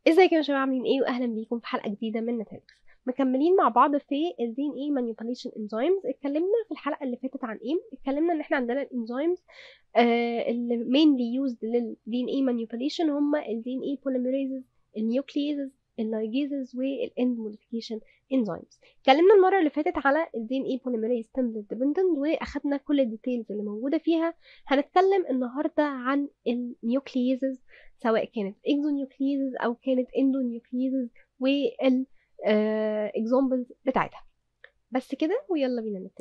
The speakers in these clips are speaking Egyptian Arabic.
ازيكم يا شباب عاملين ايه واهلا بيكم في حلقه جديده من نتاليكس مكملين مع بعض في الدين ايه مانيبيوليشن انزيمز اتكلمنا في الحلقه اللي فاتت عن ايه اتكلمنا ان احنا عندنا الانزيمز آه اللي مينلي يوزد للدين ايه مانيبيوليشن هم الدين ايه بوليميريزز النيوكليزز اللايجيزز والاند موديفيكيشن انزيمز اتكلمنا المره اللي فاتت على الدين ايه بوليميريز تمبلت ديبندنت واخدنا كل الديتيلز اللي موجوده فيها هنتكلم النهارده عن النيوكليزز سواء كانت اكزونيوكليزز او كانت اندونيوكليزز وال اكزامبلز بتاعتها بس كده ويلا بينا نبتدي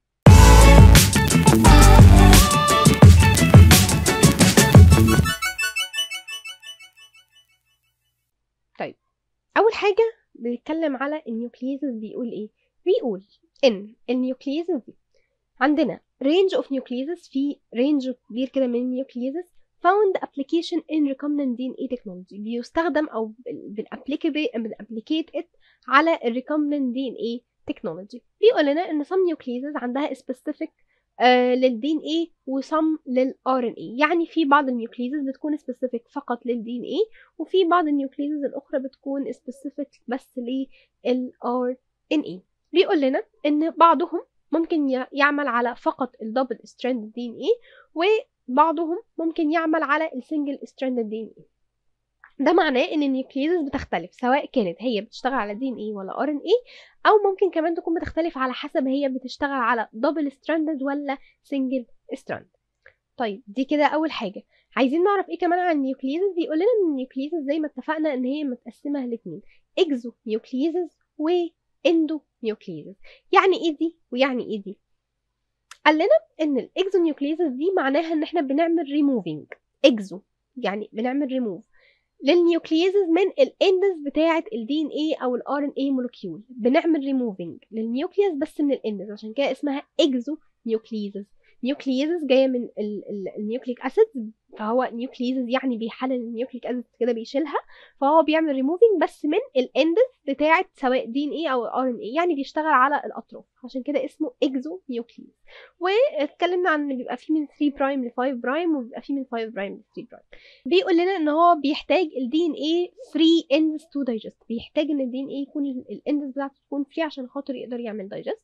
طيب اول حاجه بنتكلم على النيوكليزز بيقول ايه بيقول ان النيوكليزز دي عندنا range of nucleases في رينج كبير كده من النيوكليزز found application in recombinant DNA technology بيستخدم او بنابليكيت it على ال recombinant DNA technology بيقول لنا ان some nucleases عندها specific آه لل DNA و some لل RNA يعني في بعض النيوكليزز بتكون specific فقط لل DNA وفي بعض النيوكليزز الاخرى بتكون specific بس لل RNA بيقول لنا ان بعضهم ممكن يعمل على فقط الدبل ستراند دي ان اي وبعضهم ممكن يعمل على السنجل ستراند دي ان اي ده معناه ان النيوكليزز بتختلف سواء كانت هي بتشتغل على دي ان اي ولا ار ان اي او ممكن كمان تكون بتختلف على حسب هي بتشتغل على دبل ستراندد ولا سنجل ستراند طيب دي كده اول حاجه عايزين نعرف ايه كمان عن النيوكليزز بيقول لنا ان النيوكليزز زي ما اتفقنا ان هي متقسمه لاثنين اكزو نيوكليزز و اندو نيوكليزز يعني ايه دي ويعني ايه دي قال لنا ان الاكزو نيوكليزز دي معناها ان احنا بنعمل ريموفينج اكزو يعني بنعمل ريموف للنيوكليزز من الاندز بتاعه الدي ان اي او الار ان اي مولكيول بنعمل ريموفينج للنيوكليوس بس من الاندز عشان كده اسمها اكزو نيوكليزز نيوكليزز جايه من النيوكليك اسيد فهو نيوكليزز يعني بيحلل النيوكليك اسيد كده بيشيلها فهو بيعمل ريموفينج بس من الاندز بتاعه سواء دي ان اي او ار ان اي يعني بيشتغل على الاطراف عشان كده اسمه اكزو نيوكليز واتكلمنا عن ان بيبقى فيه من 3 برايم ل 5 برايم وبيبقى فيه من 5 برايم ل 3 برايم بيقول لنا ان هو بيحتاج الدي ان اي فري اندز تو دايجست بيحتاج ان الدي ان اي يكون الاندز بتاعته تكون فري عشان خاطر يقدر يعمل دايجست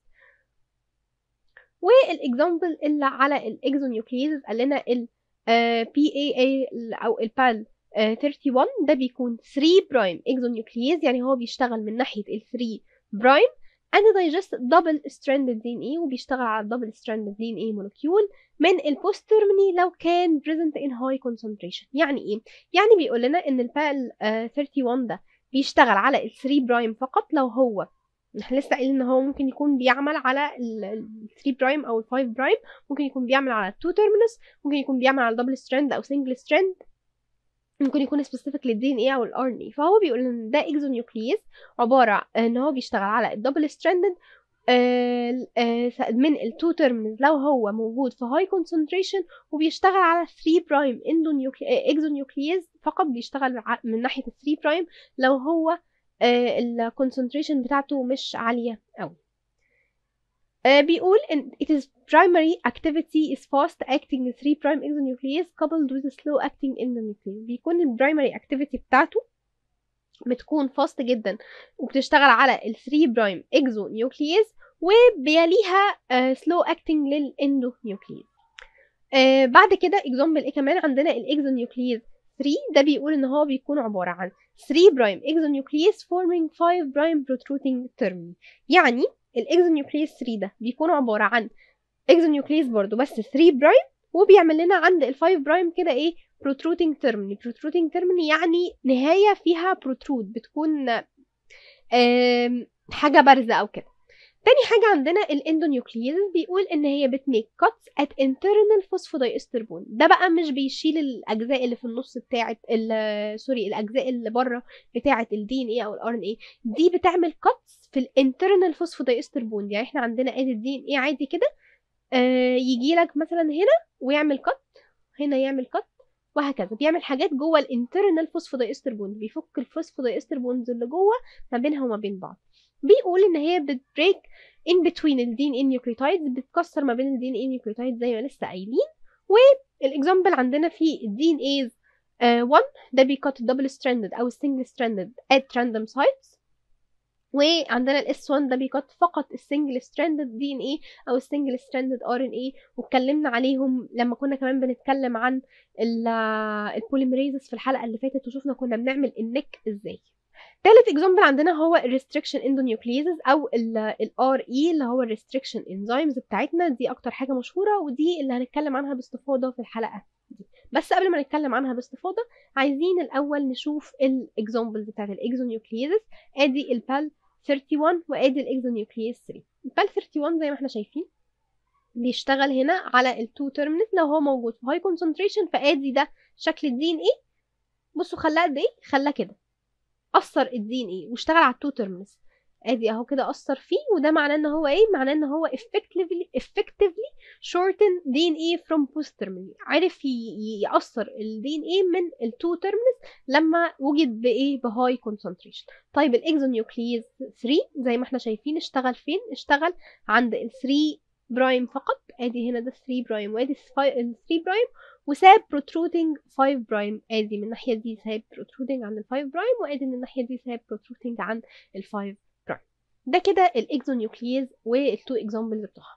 والاكزامبل اللي على الاكزونيوكليز قال لنا ال بي اي اي او البال 31 ده بيكون 3 برايم اكزونيوكليز يعني هو بيشتغل من ناحيه ال 3 برايم and digest double stranded DNA وبيشتغل على double stranded DNA molecule من البوست termini لو كان present in high concentration يعني ايه؟ يعني بيقول لنا ان البال 31 ده بيشتغل على ال 3 برايم فقط لو هو احنا لسه قايلين ان هو ممكن يكون بيعمل على ال 3 برايم او ال 5 برايم ممكن يكون بيعمل على 2 تيرمينس ممكن يكون بيعمل على دبل ستراند او سنجل ستراند ممكن يكون سبيسيفيك للدي ان اي او الار ان اي فهو بيقول ان ده اكزونيوكليز عباره ان هو بيشتغل على الدبل ستراندد من التو تيرمينز لو هو موجود في هاي كونسنتريشن وبيشتغل على 3 برايم اكزونيوكليز فقط بيشتغل من ناحيه 3 برايم لو هو الكونسنتريشن بتاعته مش عالية أوي uh, بيقول ان it is primary activity is fast acting 3 prime exonuclease coupled with slow acting endonuclease بيكون البرايمري activity بتاعته بتكون فاست جدا وبتشتغل على ال 3 برايم exonuclease وبيليها uh, slow acting للاندونيوكليز uh, بعد كده example ايه كمان عندنا الاكزونيوكليز 3 ده بيقول ان هو بيكون عبارة عن 3 برايم exonuclease forming 5 برايم protruding termini يعني الاكزونيوكليز 3 ده بيكون عبارة عن exonuclease برضو بس 3 برايم وبيعمل لنا عند ال 5 برايم كده ايه protruding termini protruding termini يعني نهاية فيها protrude بتكون حاجة بارزة او كده تاني حاجة عندنا الاندونيوكليز بيقول ان هي بتميك cuts at internal phosphodiester bond ده بقى مش بيشيل الاجزاء اللي في النص بتاعه سوري الاجزاء اللي بره بتاعه الدي ان اي او الار ان اي دي بتعمل cuts في الانترنال phosphodiester bond يعني احنا عندنا ادي الدي ان اي عادي كده آه يجي لك مثلا هنا ويعمل كت هنا يعمل كت وهكذا بيعمل حاجات جوه الانترنال فوسفودايستر بوند بيفك الفوسفودايستر بوندز اللي جوه ما بينها وما بين بعض بيقول ان هي بتبريك ان بتوين الدين ان نيوكليوتايدز بتكسر ما بين الدين ان نيوكليوتايدز زي ما لسه قايلين والاكزامبل عندنا في الدين ايز 1 ده بيكت الدبل ستراندد او السنجل ستراندد at random sites وعندنا الاس 1 ده بيكت فقط السنجل ستراندد دي ان ايه او السنجل ستراندد ار ان ايه واتكلمنا عليهم لما كنا كمان بنتكلم عن البوليمريزز في الحلقه اللي فاتت وشفنا كنا بنعمل النك ازاي تالت اكزامبل عندنا هو الريستريكشن اندونيوكليزز او الار اي اللي هو الريستريكشن انزيمز بتاعتنا دي اكتر حاجه مشهوره ودي اللي هنتكلم عنها باستفاضه في الحلقه دي بس قبل ما نتكلم عنها باستفاضه عايزين الاول نشوف الاكزامبلز بتاعت الاكزونيوكليزز ادي البال 31 وادي الاكزونيوكليز 3 البال 31 زي ما احنا شايفين بيشتغل هنا على التو تيرمينال لو هو موجود في هاي كونسنتريشن فادي ده شكل الدي ان ايه بصوا خلاه قد ايه خلاه كده اثر الدي ان ايه واشتغل على التو تيرمينالز ادي اهو كده اثر فيه وده معناه ان هو ايه معناه ان هو effectively effectively shorten DNA from post terminal عرف يأثر ال DNA من التو terminals لما وجد بايه بهاي concentration طيب الاكزونيوكليز 3 زي ما احنا شايفين اشتغل فين اشتغل عند ال 3 برايم فقط ادي هنا ده 3 برايم وادي ال 3 برايم وساب protruding 5 برايم ادي من الناحيه دي ساب protruding عن ال 5 برايم وادي من الناحيه دي ساب protruding عن ال 5 ده كده الاكزونيوكليز والتو اكزامبلز بتوعها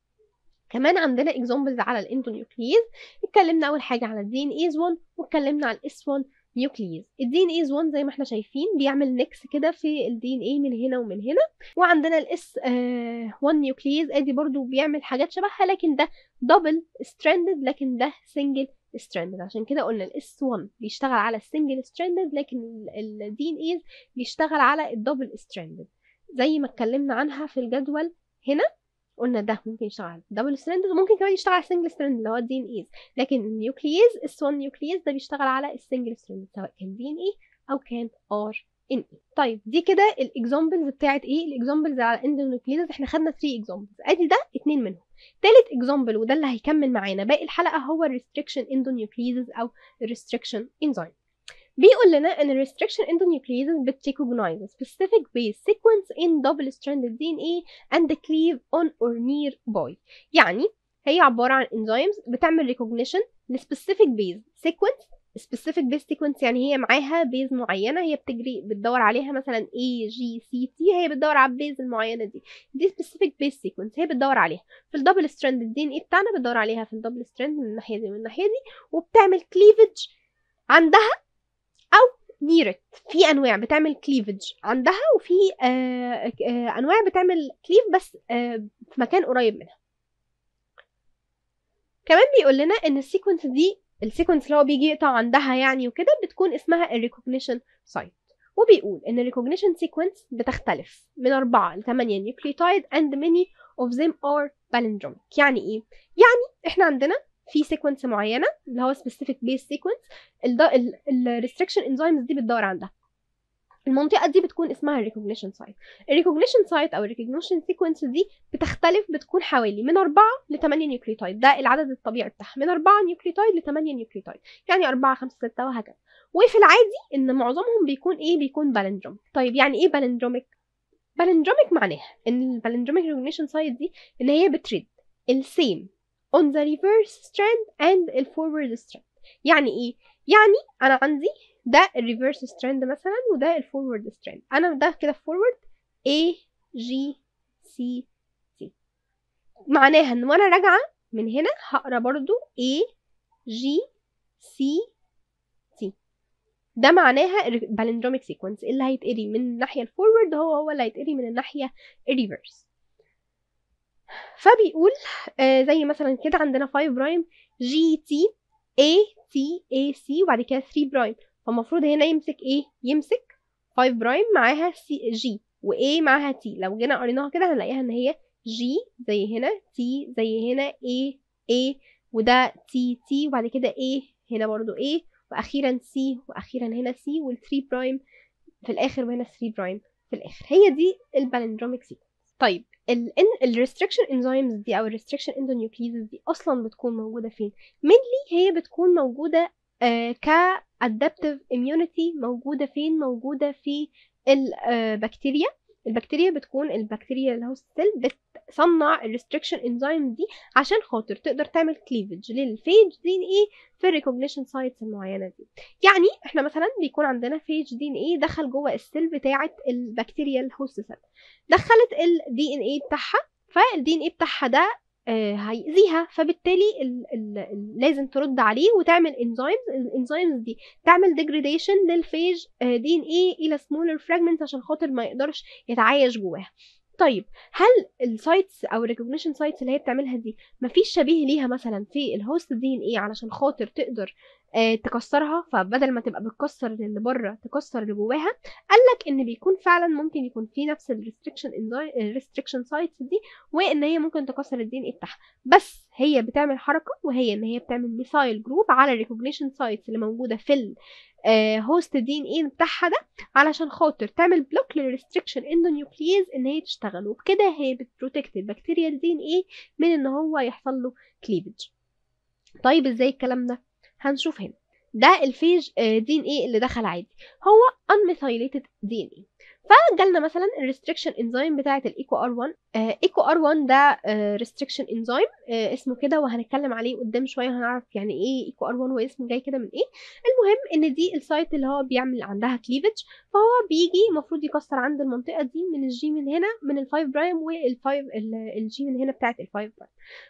كمان عندنا اكزامبلز على الاندونيوكليز اتكلمنا اول حاجه على الدي ان ايز 1 واتكلمنا على الاس 1 نيوكليز الدي ان ايز 1 زي ما احنا شايفين بيعمل نكس كده في الدي ان اي من هنا ومن هنا وعندنا الاس 1 نيوكليز ادي برضو بيعمل حاجات شبهها لكن ده دبل ستراندد لكن ده سنجل ستراندد عشان كده قلنا الاس 1 بيشتغل على السنجل ستراندد لكن الدي ان ايز بيشتغل على الدبل ستراندد زي ما اتكلمنا عنها في الجدول هنا قلنا ده ممكن يشتغل على دبل ستراند وممكن كمان يشتغل على سنجل ستراند اللي هو الدي ان ايز لكن النيوكلييز اس 1 نيوكلييز ده بيشتغل على السنجل ستراند سواء كان دي ان اي او كان ار ان اي طيب دي كده الاكزامبلز بتاعت ايه الاكزامبلز على اندونيوكلييز احنا خدنا 3 اكزامبلز ادي ده اتنين منهم تالت اكزامبل وده اللي هيكمل معانا باقي الحلقه هو الريستريكشن اندونيوكلييز او الريستريكشن انزيم بيقول لنا ان restriction endonucleases بتrecognize a specific base sequence in double stranded DNA and cleave on or nearby يعني هي عبارة عن enzymes بتعمل recognition لspecific base sequence specific base sequence يعني هي معاها بيز معينة هي بتجري بتدور عليها مثلا A G C T هي بتدور على البيز المعينة دي دي specific base sequence هي بتدور عليها في الدبل ستراند الدي ان اي بتاعنا بتدور عليها في الدبل ستراند من الناحية دي ومن الناحية دي وبتعمل cleavage عندها او نيرت في انواع بتعمل كليفج عندها وفي آه آه انواع بتعمل كليف بس آه في مكان قريب منها كمان بيقول لنا ان السيكونس دي السيكونس اللي هو بيجي يقطع عندها يعني وكده بتكون اسمها الريكوجنيشن سايت وبيقول ان الريكوجنيشن سيكونس بتختلف من 4 ل 8 نيوكليوتايد and many of them are palindromic يعني ايه يعني احنا عندنا في سيكونس معينه اللي هو سبيسيفيك بيس سيكونس الريستريكشن انزيمز دي بتدور عندها المنطقه دي بتكون اسمها الريكوجنيشن سايت الريكوجنيشن سايت او الريكوجنيشن سيكونس دي بتختلف بتكون حوالي من 4 ل 8 نيوكليوتايد ده العدد الطبيعي بتاعها من 4 نيوكليوتايد ل 8 نيوكليوتايد يعني 4 5 6 وهكذا وفي العادي ان معظمهم بيكون ايه بيكون بالندروميك طيب يعني ايه بالندروميك بالندروميك معناها ان البالندروميك ريكوجنيشن سايت دي ان هي بتريد السيم on the reverse strand and ال forward strand يعني ايه يعني انا عندي ده الريفرس ستراند مثلا وده الفورورد ستراند انا ده كده فورورد A G C C معناها ان وانا راجعه من هنا هقرا برضو A G C C ده معناها البالندروميك سيكونس اللي هيتقري من الناحيه الفورورد هو هو اللي هيتقري من الناحيه الريفرس فبيقول آه زي مثلا كده عندنا 5 برايم جي تي اي تي اي سي وبعد كده 3 برايم فالمفروض هنا يمسك ايه يمسك 5 برايم معاها سي جي وايه معاها تي لو جينا قريناها كده هنلاقيها ان هي جي زي هنا تي زي هنا اي اي وده تي تي وبعد كده ايه هنا برضو ايه واخيرا سي واخيرا هنا سي وال3 برايم في الاخر وهنا 3 برايم في الاخر هي دي البالندروميك سيكونس طيب الريستريكشن انزيمز دي او الريستريكشن اندونيوكليزز دي اصلا بتكون موجوده فين mainly هي بتكون موجوده آه ك adaptive immunity موجوده فين موجوده في البكتيريا البكتيريا بتكون البكتيريا الهوست سيل بتصنع الريستريكشن انزيم دي عشان خاطر تقدر تعمل كليفج للفيج دي ان ايه في الريكوجنيشن سايتس المعينه دي يعني احنا مثلا بيكون عندنا فيج دي ان ايه دخل جوه السيل بتاعه البكتيريا الهوست سيل دخلت الدي ان ايه بتاعها فالدي ان ايه بتاعها ده آه، هيأذيها فبالتالي ال ال ال لازم ترد عليه وتعمل انزيمز الانزيمز دي تعمل ديجريديشن للفيج دي ان ايه الى سمولر فراجمنتس عشان خاطر ما يقدرش يتعايش جواها طيب هل السايتس او الريكوجنيشن سايتس اللي هي بتعملها دي مفيش شبيه ليها مثلا في الهوست دي ان ايه علشان خاطر تقدر آه تكسرها فبدل ما تبقى بتكسر اللي بره تكسر اللي جواها قال لك ان بيكون فعلا ممكن يكون في نفس الريستريكشن الريستريكشن سايتس دي وان هي ممكن تكسر الدي ان ايه بتاعها بس هي بتعمل حركه وهي ان هي بتعمل ميثايل جروب على الريكوجنيشن سايتس اللي موجوده في الهوست دي ان ايه بتاعها ده علشان خاطر تعمل بلوك للريستريكشن اندونيوكليز ان هي تشتغل وبكده هي بتبروتكت البكتيريا الدي ان ايه من ان هو يحصل له كليفج طيب ازاي الكلام ده هنشوف هنا ده الفيج دي ان ايه اللي دخل عادي هو unmethylated دي ان ايه فجالنا مثلا الريستريكشن انزيم بتاعه الايكو ار 1 ايكو ار 1 ده ريستريكشن انزيم اسمه كده وهنتكلم عليه قدام شويه وهنعرف يعني ايه ايكو ار 1 واسمه جاي كده من ايه المهم ان دي السايت اللي هو بيعمل عندها كليفج فهو بيجي المفروض يكسر عند المنطقه دي من الجي من هنا من ال5 برايم والفايف الجي من هنا بتاعه ال5 برايم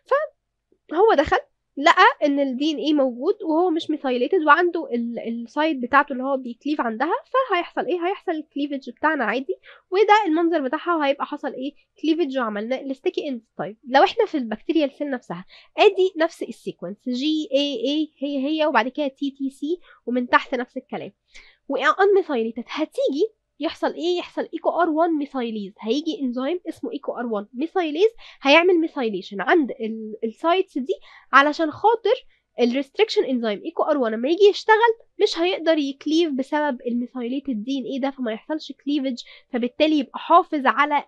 فهو دخل لقى ان الدي ان ايه موجود وهو مش ميثايليتد وعنده السايت بتاعته اللي هو بيكليف عندها فهيحصل ايه هيحصل الكليفج بتاعنا عادي وده المنظر بتاعها وهيبقى حصل ايه كليفج وعملنا الستيكي اند طيب لو احنا في البكتيريا السيل نفسها ادي نفس السيكونس جي اي اي هي هي وبعد كده تي تي سي ومن تحت نفس الكلام وان ميثايليتد هتيجي يحصل ايه يحصل ايكو ار 1 ميثايليز هيجي انزيم اسمه ايكو ار 1 ميثايليز هيعمل ميثايليشن عند السايتس دي علشان خاطر الريستريكشن انزيم ايكو ار 1 لما يجي يشتغل مش هيقدر يكليف بسبب الميثايليتد دي ان ايه ده فما يحصلش كليفج فبالتالي يبقى حافظ على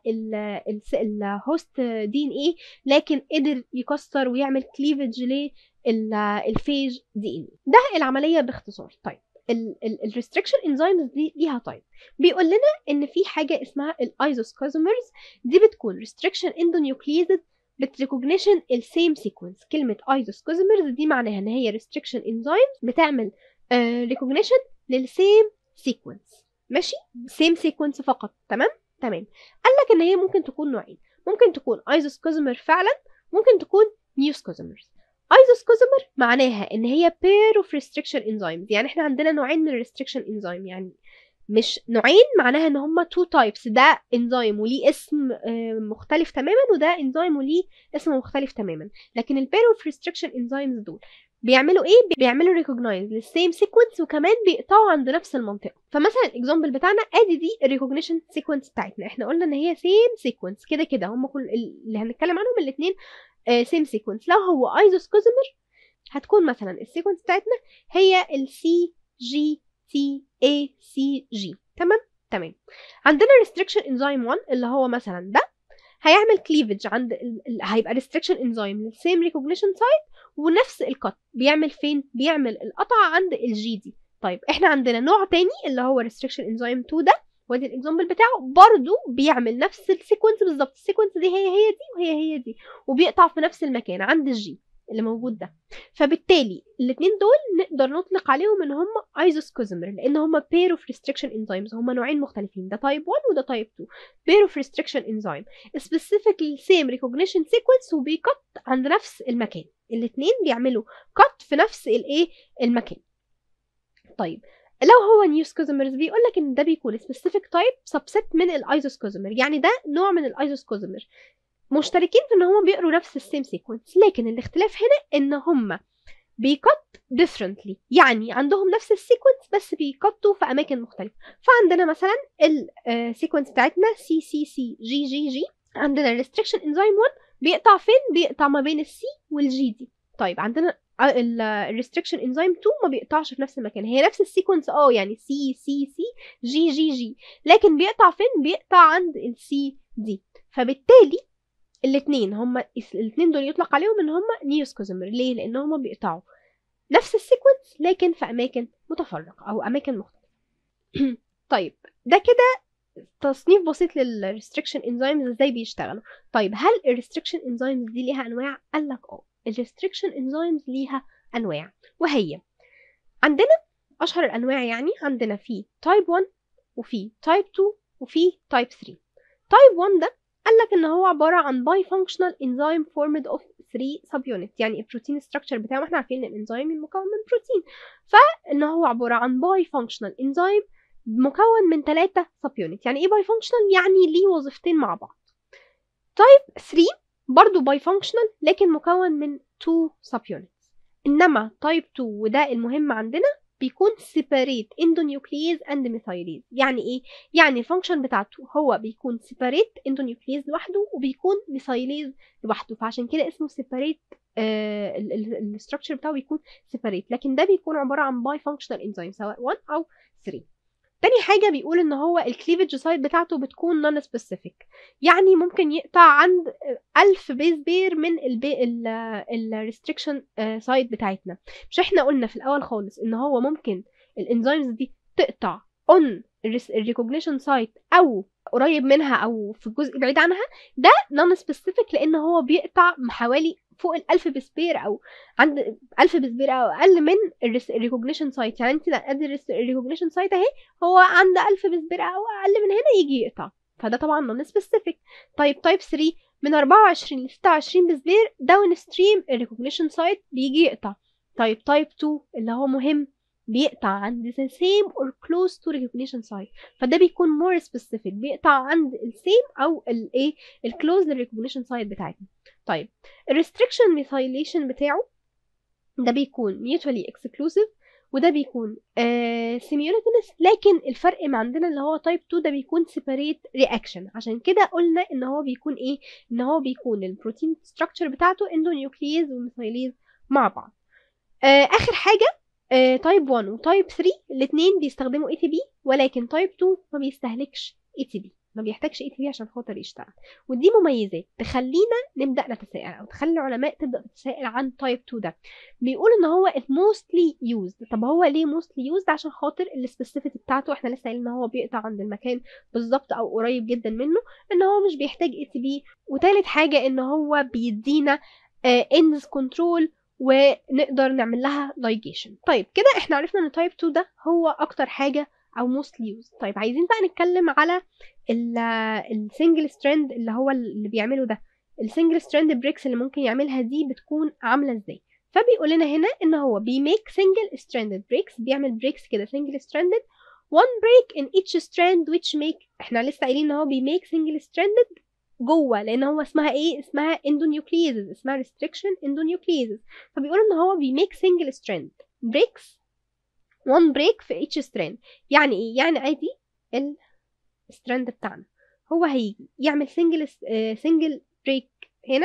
الهوست دي ان ايه لكن قدر يكسر ويعمل كليفج للفيج دي ان ده العمليه باختصار طيب الريستريكشن انزيمز دي ليها تايب بيقول لنا ان في حاجه اسمها الايزوسكازومرز دي بتكون ريستريكشن اندونيوكليزد بتريكوجنيشن السيم سيكونس كلمه ايزوسكازومرز دي معناها ان هي ريستريكشن انزيمز بتعمل ريكوجنيشن للسيم سيكونس ماشي سيم سيكونس فقط تمام تمام قال لك ان هي ممكن تكون نوعين ممكن تكون ايزوسكازومر فعلا ممكن تكون نيوسكازومرز ايزوسكوزمر معناها ان هي pair اوف restriction enzymes يعني احنا عندنا نوعين من الريستريكشن انزيم يعني مش نوعين معناها ان هما تو تايبس ده انزيم وليه اسم مختلف تماما وده انزيم وليه اسم مختلف تماما لكن البير اوف ريستريكشن انزيمز دول بيعملوا ايه بيعملوا ريكوجنايز للسيم سيكونس وكمان بيقطعوا عند نفس المنطقه فمثلا الاكزامبل بتاعنا ادي دي الريكوجنيشن سيكونس بتاعتنا احنا قلنا ان هي سيم سيكونس كده كده هم كل اللي هنتكلم عنهم الاثنين سيم سيكونس لو هو ايزوسكوزمر هتكون مثلا السيكونس بتاعتنا هي السي جي تي اي سي جي تمام تمام عندنا ريستريكشن انزيم 1 اللي هو مثلا ده هيعمل كليفج عند ال... ال... هيبقى ريستريكشن انزيم للسيم ريكوجنيشن سايت ونفس الكت بيعمل فين بيعمل القطع عند الجي دي طيب احنا عندنا نوع تاني اللي هو ريستريكشن انزيم 2 ده وادي الاكزامبل بتاعه برضو بيعمل نفس السيكونس بالظبط السيكونس دي هي هي دي وهي هي دي وبيقطع في نفس المكان عند الجي اللي موجود ده فبالتالي الاثنين دول نقدر نطلق عليهم ان هم ايزوسكوزمر لان هم بير اوف ريستريكشن انزيمز هم نوعين مختلفين ده تايب 1 وده تايب 2 بير اوف ريستريكشن انزيم سبيسيفيكلي سيم ريكوجنيشن سيكونس وبيكت عند نفس المكان الاثنين بيعملوا كت في نفس الايه المكان طيب لو هو نيوسكوزمرز بيقول لك ان ده بيكون سبيسيفيك تايب سبست من الايزوسكوزمر يعني ده نوع من الايزوسكوزمر مشتركين في ان هم بيقروا نفس السيم سيكونس لكن الاختلاف هنا ان هم بيكت differently يعني عندهم نفس السيكونس بس بيكتوا في اماكن مختلفه فعندنا مثلا السيكونس بتاعتنا سي سي سي جي جي جي عندنا الريستريكشن انزيم 1 بيقطع فين بيقطع ما بين السي والجي دي طيب عندنا الريستريكشن انزيم 2 ما بيقطعش في نفس المكان هي نفس السيكونس اه يعني سي سي سي جي جي جي لكن بيقطع فين بيقطع عند السي دي فبالتالي الاثنين هما الاثنين دول يطلق عليهم ان هما نيوسكوزمر ليه لان هما بيقطعوا نفس السيكونس لكن في اماكن متفرقه او اماكن مختلفه طيب ده كده تصنيف بسيط للريستريكشن انزيمز ازاي بيشتغلوا طيب هل الريستريكشن انزيمز دي ليها انواع قال لك اه الريستريكشن انزيمز ليها انواع وهي عندنا اشهر الانواع يعني عندنا في تايب 1 وفي تايب 2 وفي تايب 3 تايب 1 ده قال لك ان هو عباره عن باي فانكشنال انزيم فورمد اوف 3 سب يونت يعني البروتين ستراكشر بتاعه احنا عارفين ان الانزيم مكون من بروتين فان هو عباره عن باي فانكشنال انزيم مكون من 3 سب يونت يعني ايه باي فانكشنال يعني ليه وظيفتين مع بعض تايب 3 برضو باي فانكشنال لكن مكون من 2 سب يونت انما تايب 2 وده المهم عندنا بيكون separate endonuclease and methylase يعني ايه يعني الفانكشن بتاعته هو بيكون separate endonuclease لوحده وبيكون methylase لوحده فعشان كده اسمه separate آه الستراكشر بتاعه بيكون separate لكن ده بيكون عباره عن باي فانكشنال انزيم سواء 1 او 3 تاني حاجة بيقول ان هو الكليفج سايت بتاعته بتكون نون سبيسيفيك يعني ممكن يقطع عند ألف بيز بير من الريستريكشن سايت بتاعتنا مش احنا قلنا في الاول خالص ان هو ممكن الانزيمز دي تقطع اون الريكوجنيشن سايت او قريب منها او في الجزء بعيد عنها ده نون سبيسيفيك لان هو بيقطع حوالي فوق الألف بسبير أو عند ألف بسبير أو أقل من الريكوجنيشن سايت يعني أنت قد الريكوجنيشن سايت أهي هو عند ألف بسبير أو أقل من هنا يجي يقطع فده طبعا نون سبيسيفيك طيب تايب 3 من 24 ل 26 بسبير داون ستريم الريكوجنيشن سايت بيجي يقطع طيب تايب 2 اللي هو مهم بيقطع عند the same or close to recognition site فده بيكون more specific بيقطع عند ال same او الايه الكلوز للريكوجنيشن سايت بتاعتنا طيب الريستريكشن ميثايليشن بتاعه ده بيكون mutually exclusive وده بيكون آه simultaneous لكن الفرق ما عندنا اللي هو تايب 2 ده بيكون separate reaction عشان كده قلنا ان هو بيكون ايه ان هو بيكون البروتين ستراكشر بتاعته اندونيوكليز وميثايليز مع بعض آه اخر حاجه تايب 1 وتايب 3 الاثنين بيستخدموا اي تي بي ولكن تايب 2 ما بيستهلكش اي تي بي ما بيحتاجش اي تي بي عشان خاطر يشتغل ودي مميزات تخلينا نبدا نتساءل او تخلي العلماء تبدا تتساءل عن تايب 2 ده بيقول ان هو موستلي يوزد طب هو ليه موستلي يوزد عشان خاطر السبيسيفيتي بتاعته احنا لسه قايلين ان هو بيقطع عند المكان بالظبط او قريب جدا منه ان هو مش بيحتاج اي تي بي وتالت حاجه ان هو بيدينا اندز كنترول ونقدر نعمل لها لايجيشن طيب كده احنا عرفنا ان تايب 2 ده هو اكتر حاجه او موست يوز طيب عايزين بقى نتكلم على السنجل ستراند اللي هو اللي بيعمله ده السنجل ستراند بريكس اللي ممكن يعملها دي بتكون عامله ازاي فبيقول لنا هنا ان هو بيميك سنجل ستراندد بريكس بيعمل بريكس كده سنجل ستراندد one break in each strand which make احنا لسه قايلين ان هو بيميك سنجل ستراندد جوه لان هو اسمها ايه اسمها اندونيوكليزز اسمها ريستريكشن اندونيوكليزز فبيقول ان هو بيميك سنجل ستراند بريكس وان بريك في اتش ستراند يعني ايه يعني ادي الستراند بتاعنا هو هيجي يعمل سنجل سنجل بريك هنا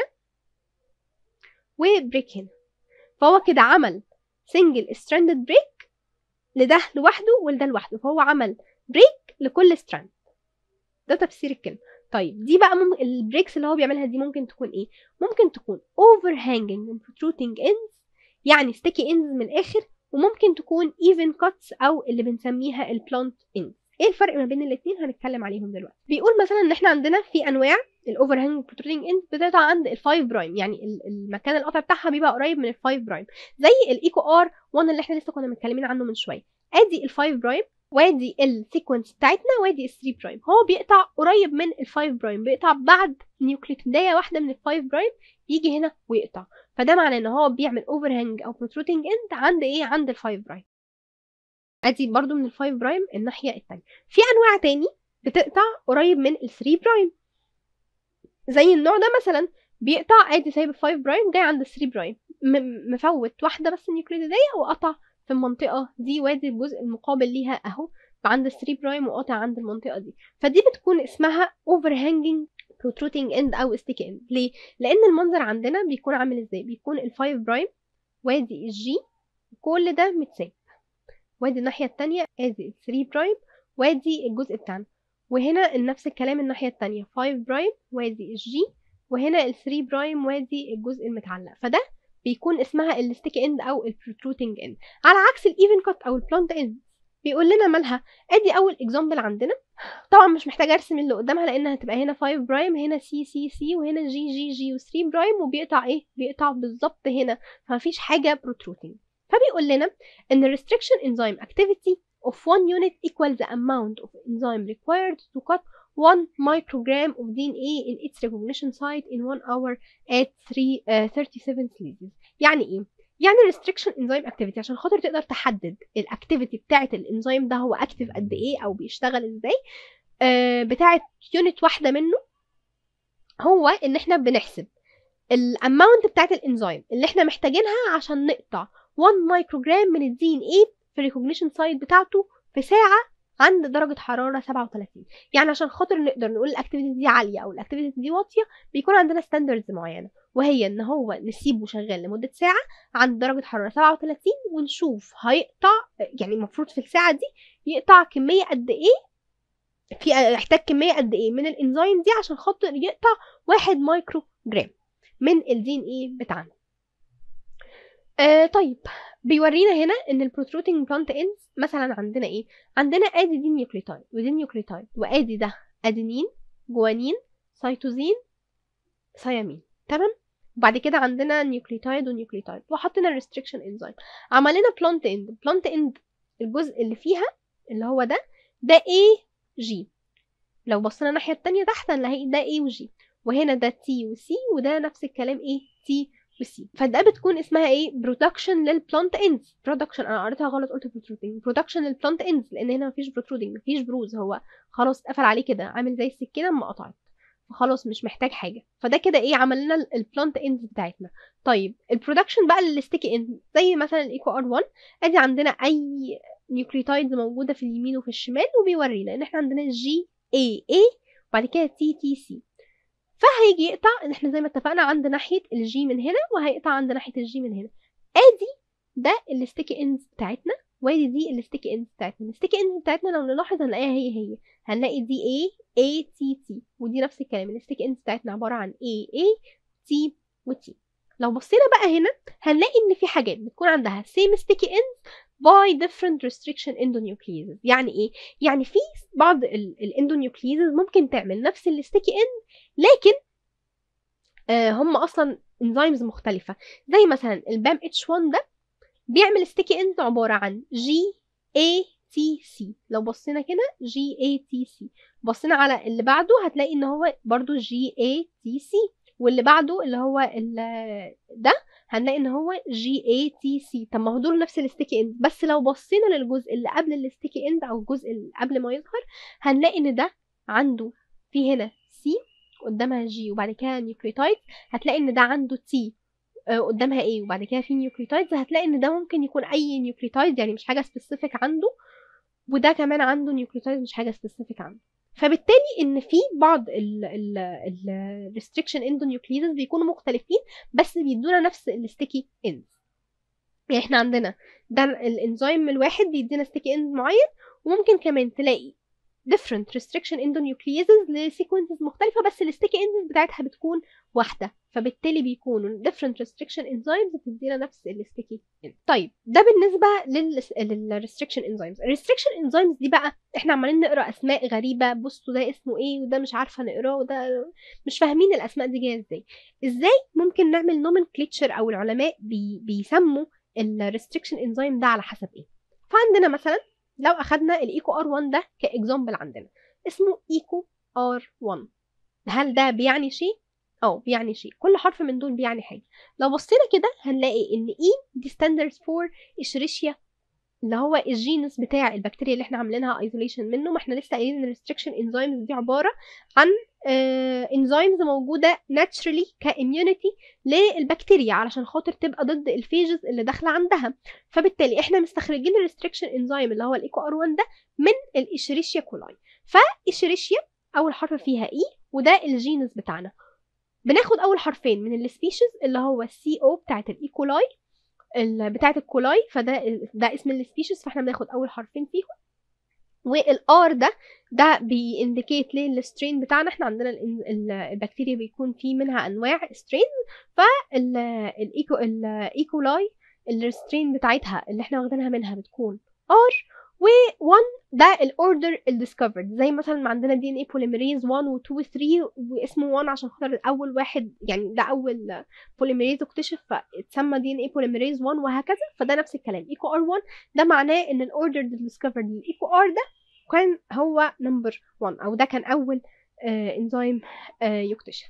وبريك هنا فهو كده عمل سنجل ستراندد بريك لده لوحده ولده لوحده فهو عمل بريك لكل ستراند ده تفسير الكلمه طيب دي بقى مم... البريكس اللي هو بيعملها دي ممكن تكون ايه ممكن تكون overhanging and protruding ends يعني sticky ends من الاخر وممكن تكون even cuts او اللي بنسميها البلانت ends ايه الفرق ما بين الاثنين هنتكلم عليهم دلوقتي بيقول مثلا ان احنا عندنا في انواع الاوفر هانج بروترودنج اند بتقطع عند ال5 برايم يعني المكان القطع بتاعها بيبقى قريب من ال5 برايم زي الايكو ار 1 اللي احنا لسه كنا متكلمين عنه من شويه ادي ال5 برايم وادي السيكونس بتاعتنا وادي ال3 برايم هو بيقطع قريب من ال5 برايم بيقطع بعد نيوكليتيدايه واحده من ال5 برايم يجي هنا ويقطع فده معناه ان هو بيعمل اوفر هانج او بروتروتنج اند عند ايه عند ال5 برايم ادي برضو من ال5 برايم الناحيه الثانيه في انواع تاني بتقطع قريب من ال3 برايم زي النوع ده مثلا بيقطع ادي سايب ال5 برايم جاي عند ال3 برايم مفوت واحده بس نيوكليتيدايه وقطع في المنطقه دي وادي الجزء المقابل ليها اهو عند ال 3 برايم وقاطع عند المنطقه دي فدي بتكون اسمها اوفر هانجنج بروتروتنج اند او ستيك اند ليه لان المنظر عندنا بيكون عامل ازاي بيكون ال 5 برايم وادي الجي كل ده متساب وادي الناحيه الثانيه ادي ال 3 برايم وادي الجزء بتاعنا وهنا نفس الكلام الناحيه الثانيه 5 برايم وادي الجي وهنا ال 3 برايم وادي الجزء المتعلق فده بيكون اسمها الستيك اند او البروتروتنج اند على عكس الايفن كات او البلانت اند بيقول لنا مالها ادي اول اكزامبل عندنا طبعا مش محتاجه ارسم اللي قدامها لانها هتبقى هنا 5 برايم هنا سي سي سي وهنا جي جي جي و3 برايم وبيقطع ايه بيقطع بالظبط هنا فمفيش حاجه بروتروتنج فبيقول لنا ان restriction enzyme activity of one unit equals the amount of enzyme required to cut 1 microgram of DNA in its recognition site in 1 hour at 3 uh, 37 sleeves يعني ايه يعني restriction enzyme activity عشان خاطر تقدر تحدد الاكتيفيتي بتاعه الانزيم ده هو اكتف قد ايه او بيشتغل ازاي آه بتاعه يونت واحده منه هو ان احنا بنحسب الاماونت بتاعه الانزيم اللي احنا محتاجينها عشان نقطع 1 مايكروجرام من الدي ان ايه في الريكوجنيشن سايت بتاعته في ساعه عند درجه حراره 37 يعني عشان خاطر نقدر نقول الاكتيفيتي دي عاليه او الاكتيفيتي دي واطيه بيكون عندنا ستاندردز معينه وهي ان هو نسيبه شغال لمده ساعه عند درجه حراره 37 ونشوف هيقطع يعني المفروض في الساعه دي يقطع كميه قد ايه في يحتاج كميه قد ايه من الانزيم دي عشان خاطر يقطع 1 مايكرو جرام من الدي ان ايه بتاعنا آه طيب بيورينا هنا ان البروتروتنج بلانت اندز مثلا عندنا ايه عندنا ادي دي نيوكليوتايد ودي نيوكليوتايد وادي ده ادينين جوانين سيتوزين ثيامين تمام وبعد كده عندنا نيوكليوتايد ونيوكليوتايد وحطينا الريستريكشن انزيم عمل لنا بلانت اند بلانت اند الجزء اللي فيها اللي هو ده ده A G لو بصينا الناحية التانية تحت هنلاقي ده A وجي وهنا ده T وC وده نفس الكلام ايه T وسي فده بتكون اسمها ايه برودكشن للبلانت اندز برودكشن انا قريتها غلط قلت بروترودنج برودكشن للبلانت اندز لان هنا مفيش بروترودنج مفيش بروز هو خلاص اتقفل عليه كده عامل زي السكينه اما قطعت فخلاص مش محتاج حاجه فده كده ايه عمل لنا البلانت اندز بتاعتنا طيب البرودكشن بقى للستيكي اند زي مثلا الايكو ار 1 ادي عندنا اي نيوكليوتايدز موجوده في اليمين وفي الشمال وبيورينا ان احنا عندنا جي اي اي وبعد كده تي تي سي فهيجي يقطع ان احنا زي ما اتفقنا عند ناحيه الجي من هنا وهيقطع عند ناحيه الجي من هنا ادي ده الستيكي اندز بتاعتنا وادي دي الستيكي اندز بتاعتنا الستيكي اندز بتاعتنا لو نلاحظ هنلاقيها هي هي هنلاقي دي A A T T ودي نفس الكلام الستيكي اندز بتاعتنا عباره عن A A T و T لو بصينا بقى هنا هنلاقي ان في حاجات بتكون عندها same sticky ends by different restriction endonucleases يعني ايه يعني في بعض الاندونيوكليزز ممكن تعمل نفس الستيكي اند لكن آه هم اصلا انزيمز مختلفه زي مثلا البام اتش 1 ده بيعمل ستيكي اند عباره عن جي اي تي سي لو بصينا كده جي اي تي سي بصينا على اللي بعده هتلاقي ان هو برضو جي اي تي سي واللي بعده اللي هو ده هنلاقي ان هو جي اي تي سي طب ما هو دول نفس الستيكي اند بس لو بصينا للجزء اللي قبل الستيكي اند او الجزء اللي قبل ما يظهر هنلاقي ان ده عنده في هنا سي قدامها جي وبعد كده نيوكليوتايد هتلاقي ان ده عنده تي قدامها ايه وبعد كده في نيوكليوتايدز هتلاقي ان ده ممكن يكون اي نيوكليوتايد يعني مش حاجه سبيسيفيك عنده وده كمان عنده نيوكليوتايد مش حاجه سبيسيفيك عنده فبالتالي ان في بعض الريستريكشن اندونيوكليزز بيكونوا مختلفين بس بيدونا نفس الستيكي اندز يعني احنا عندنا ده الانزيم الواحد بيدينا ستيكي اند معين وممكن كمان تلاقي different restriction endonucleases لسيكونسز مختلفة بس الستيكي اندز بتاعتها بتكون واحدة فبالتالي بيكونوا different restriction enzymes بتدينا نفس الستيكي طيب ده بالنسبة للrestriction enzymes الrestriction enzymes دي بقى احنا عمالين نقرا اسماء غريبة بصوا ده اسمه ايه وده مش عارفة نقراه وده مش فاهمين الاسماء دي جاية ازاي ازاي ممكن نعمل nomenclature او العلماء بي بيسموا الريستريكشن انزيم ده على حسب ايه فعندنا مثلا لو اخدنا الايكو ار 1 ده كاكزامبل عندنا اسمه ايكو ار 1 هل ده بيعني شيء اه بيعني شيء كل حرف من دول بيعني حاجه لو بصينا كده هنلاقي ان اي دي ستاندردز فور اشريشيا اللي هو الجينس بتاع البكتيريا اللي احنا عاملينها ايزوليشن منه ما احنا لسه قايلين ان الريستريكشن انزيمز دي عباره عن انزيمز uh, موجوده ناتشرالي كاميونيتي للبكتيريا علشان خاطر تبقى ضد الفيجز اللي داخله عندها فبالتالي احنا مستخرجين الريستريكشن انزيم اللي هو الايكو ار 1 ده من الاشريشيا كولاي فاشريشيا اول حرف فيها اي وده الجينس بتاعنا بناخد اول حرفين من السبيشيز اللي هو السي او بتاعت الايكولاي بتاعه الكولاي فده ده اسم السبيشيز فاحنا بناخد اول حرفين فيهم والار ده ده بينديكيت للسترين بتاعنا احنا عندنا البكتيريا بيكون في منها انواع سترين فالايكو الايكولاي السترين بتاعتها اللي احنا واخدينها منها بتكون ار و1 ده الاوردر الديسكفرد زي مثلا ما عندنا دي ان اي بوليميريز 1 و2 و 3 واسمه 1 عشان خاطر اول واحد يعني ده اول بوليميريز اكتشف فاتسمى دي ان اي بوليميريز 1 وهكذا فده نفس الكلام ايكو ار 1 ده معناه ان الاوردر ديسكفرد للايكو ار ده كان هو نمبر 1 او ده كان اول آه انزيم آه يكتشف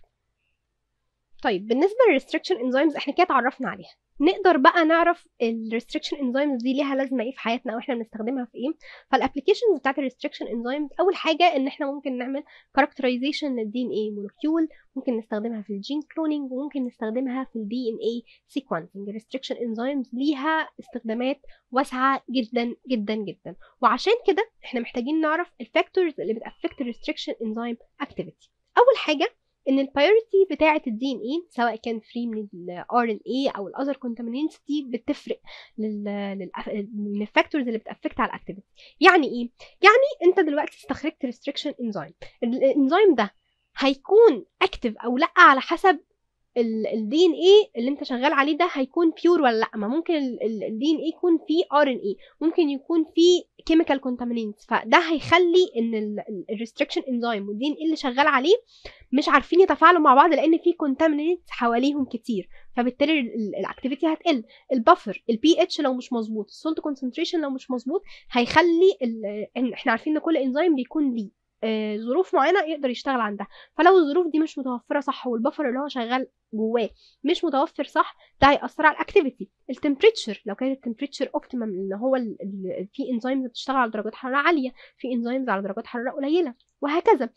طيب بالنسبه للريستريكشن انزيمز احنا كده اتعرفنا عليها نقدر بقى نعرف الريستريكشن انزيمز دي ليها لازمه ايه في حياتنا او احنا بنستخدمها في ايه فالابلكيشنز بتاعت الريستريكشن انزيمز اول حاجه ان احنا ممكن نعمل كاركترايزيشن للدي ان اي مولكيول ممكن نستخدمها في الجين كلونينج وممكن نستخدمها في الدي ان اي سيكونسنج الريستريكشن انزيمز ليها استخدامات واسعه جدا جدا جدا وعشان كده احنا محتاجين نعرف الفاكتورز اللي بتافكت الريستريكشن انزيم اكتيفيتي اول حاجه ان البايورتي بتاعه الدي ان اي سواء كان فري من الار ان اي او الاذر كونتامينينتس دي بتفرق لل... لل... من الفاكتورز اللي بتافكت على الاكتيفيتي يعني ايه يعني انت دلوقتي استخرجت ريستريكشن انزيم الانزيم ده هيكون اكتف او لا على حسب الدي ان اي اللي انت شغال عليه ده هيكون بيور ولا لا ما ممكن الدي ان اي يكون فيه ار ان اي ممكن يكون فيه كيميكال كونتامينينتس فده هيخلي ان الريستريكشن انزيم والدي ان اي اللي شغال عليه مش عارفين يتفاعلوا مع بعض لان في كونتامينينتس حواليهم كتير فبالتالي الاكتيفيتي هتقل البفر البي اتش لو مش مظبوط السولت كونسنتريشن لو مش مظبوط هيخلي احنا عارفين ان كل انزيم بيكون ليه آه ظروف معينه يقدر يشتغل عندها فلو الظروف دي مش متوفره صح والبفر اللي هو شغال جواه مش متوفر صح ده هيأثر على الاكتيفيتي التمبريتشر لو كانت التمبريتشر اوبتيمم ان هو ال ال في انزيمز بتشتغل على درجات حراره عاليه في انزيمز على درجات حراره قليله وهكذا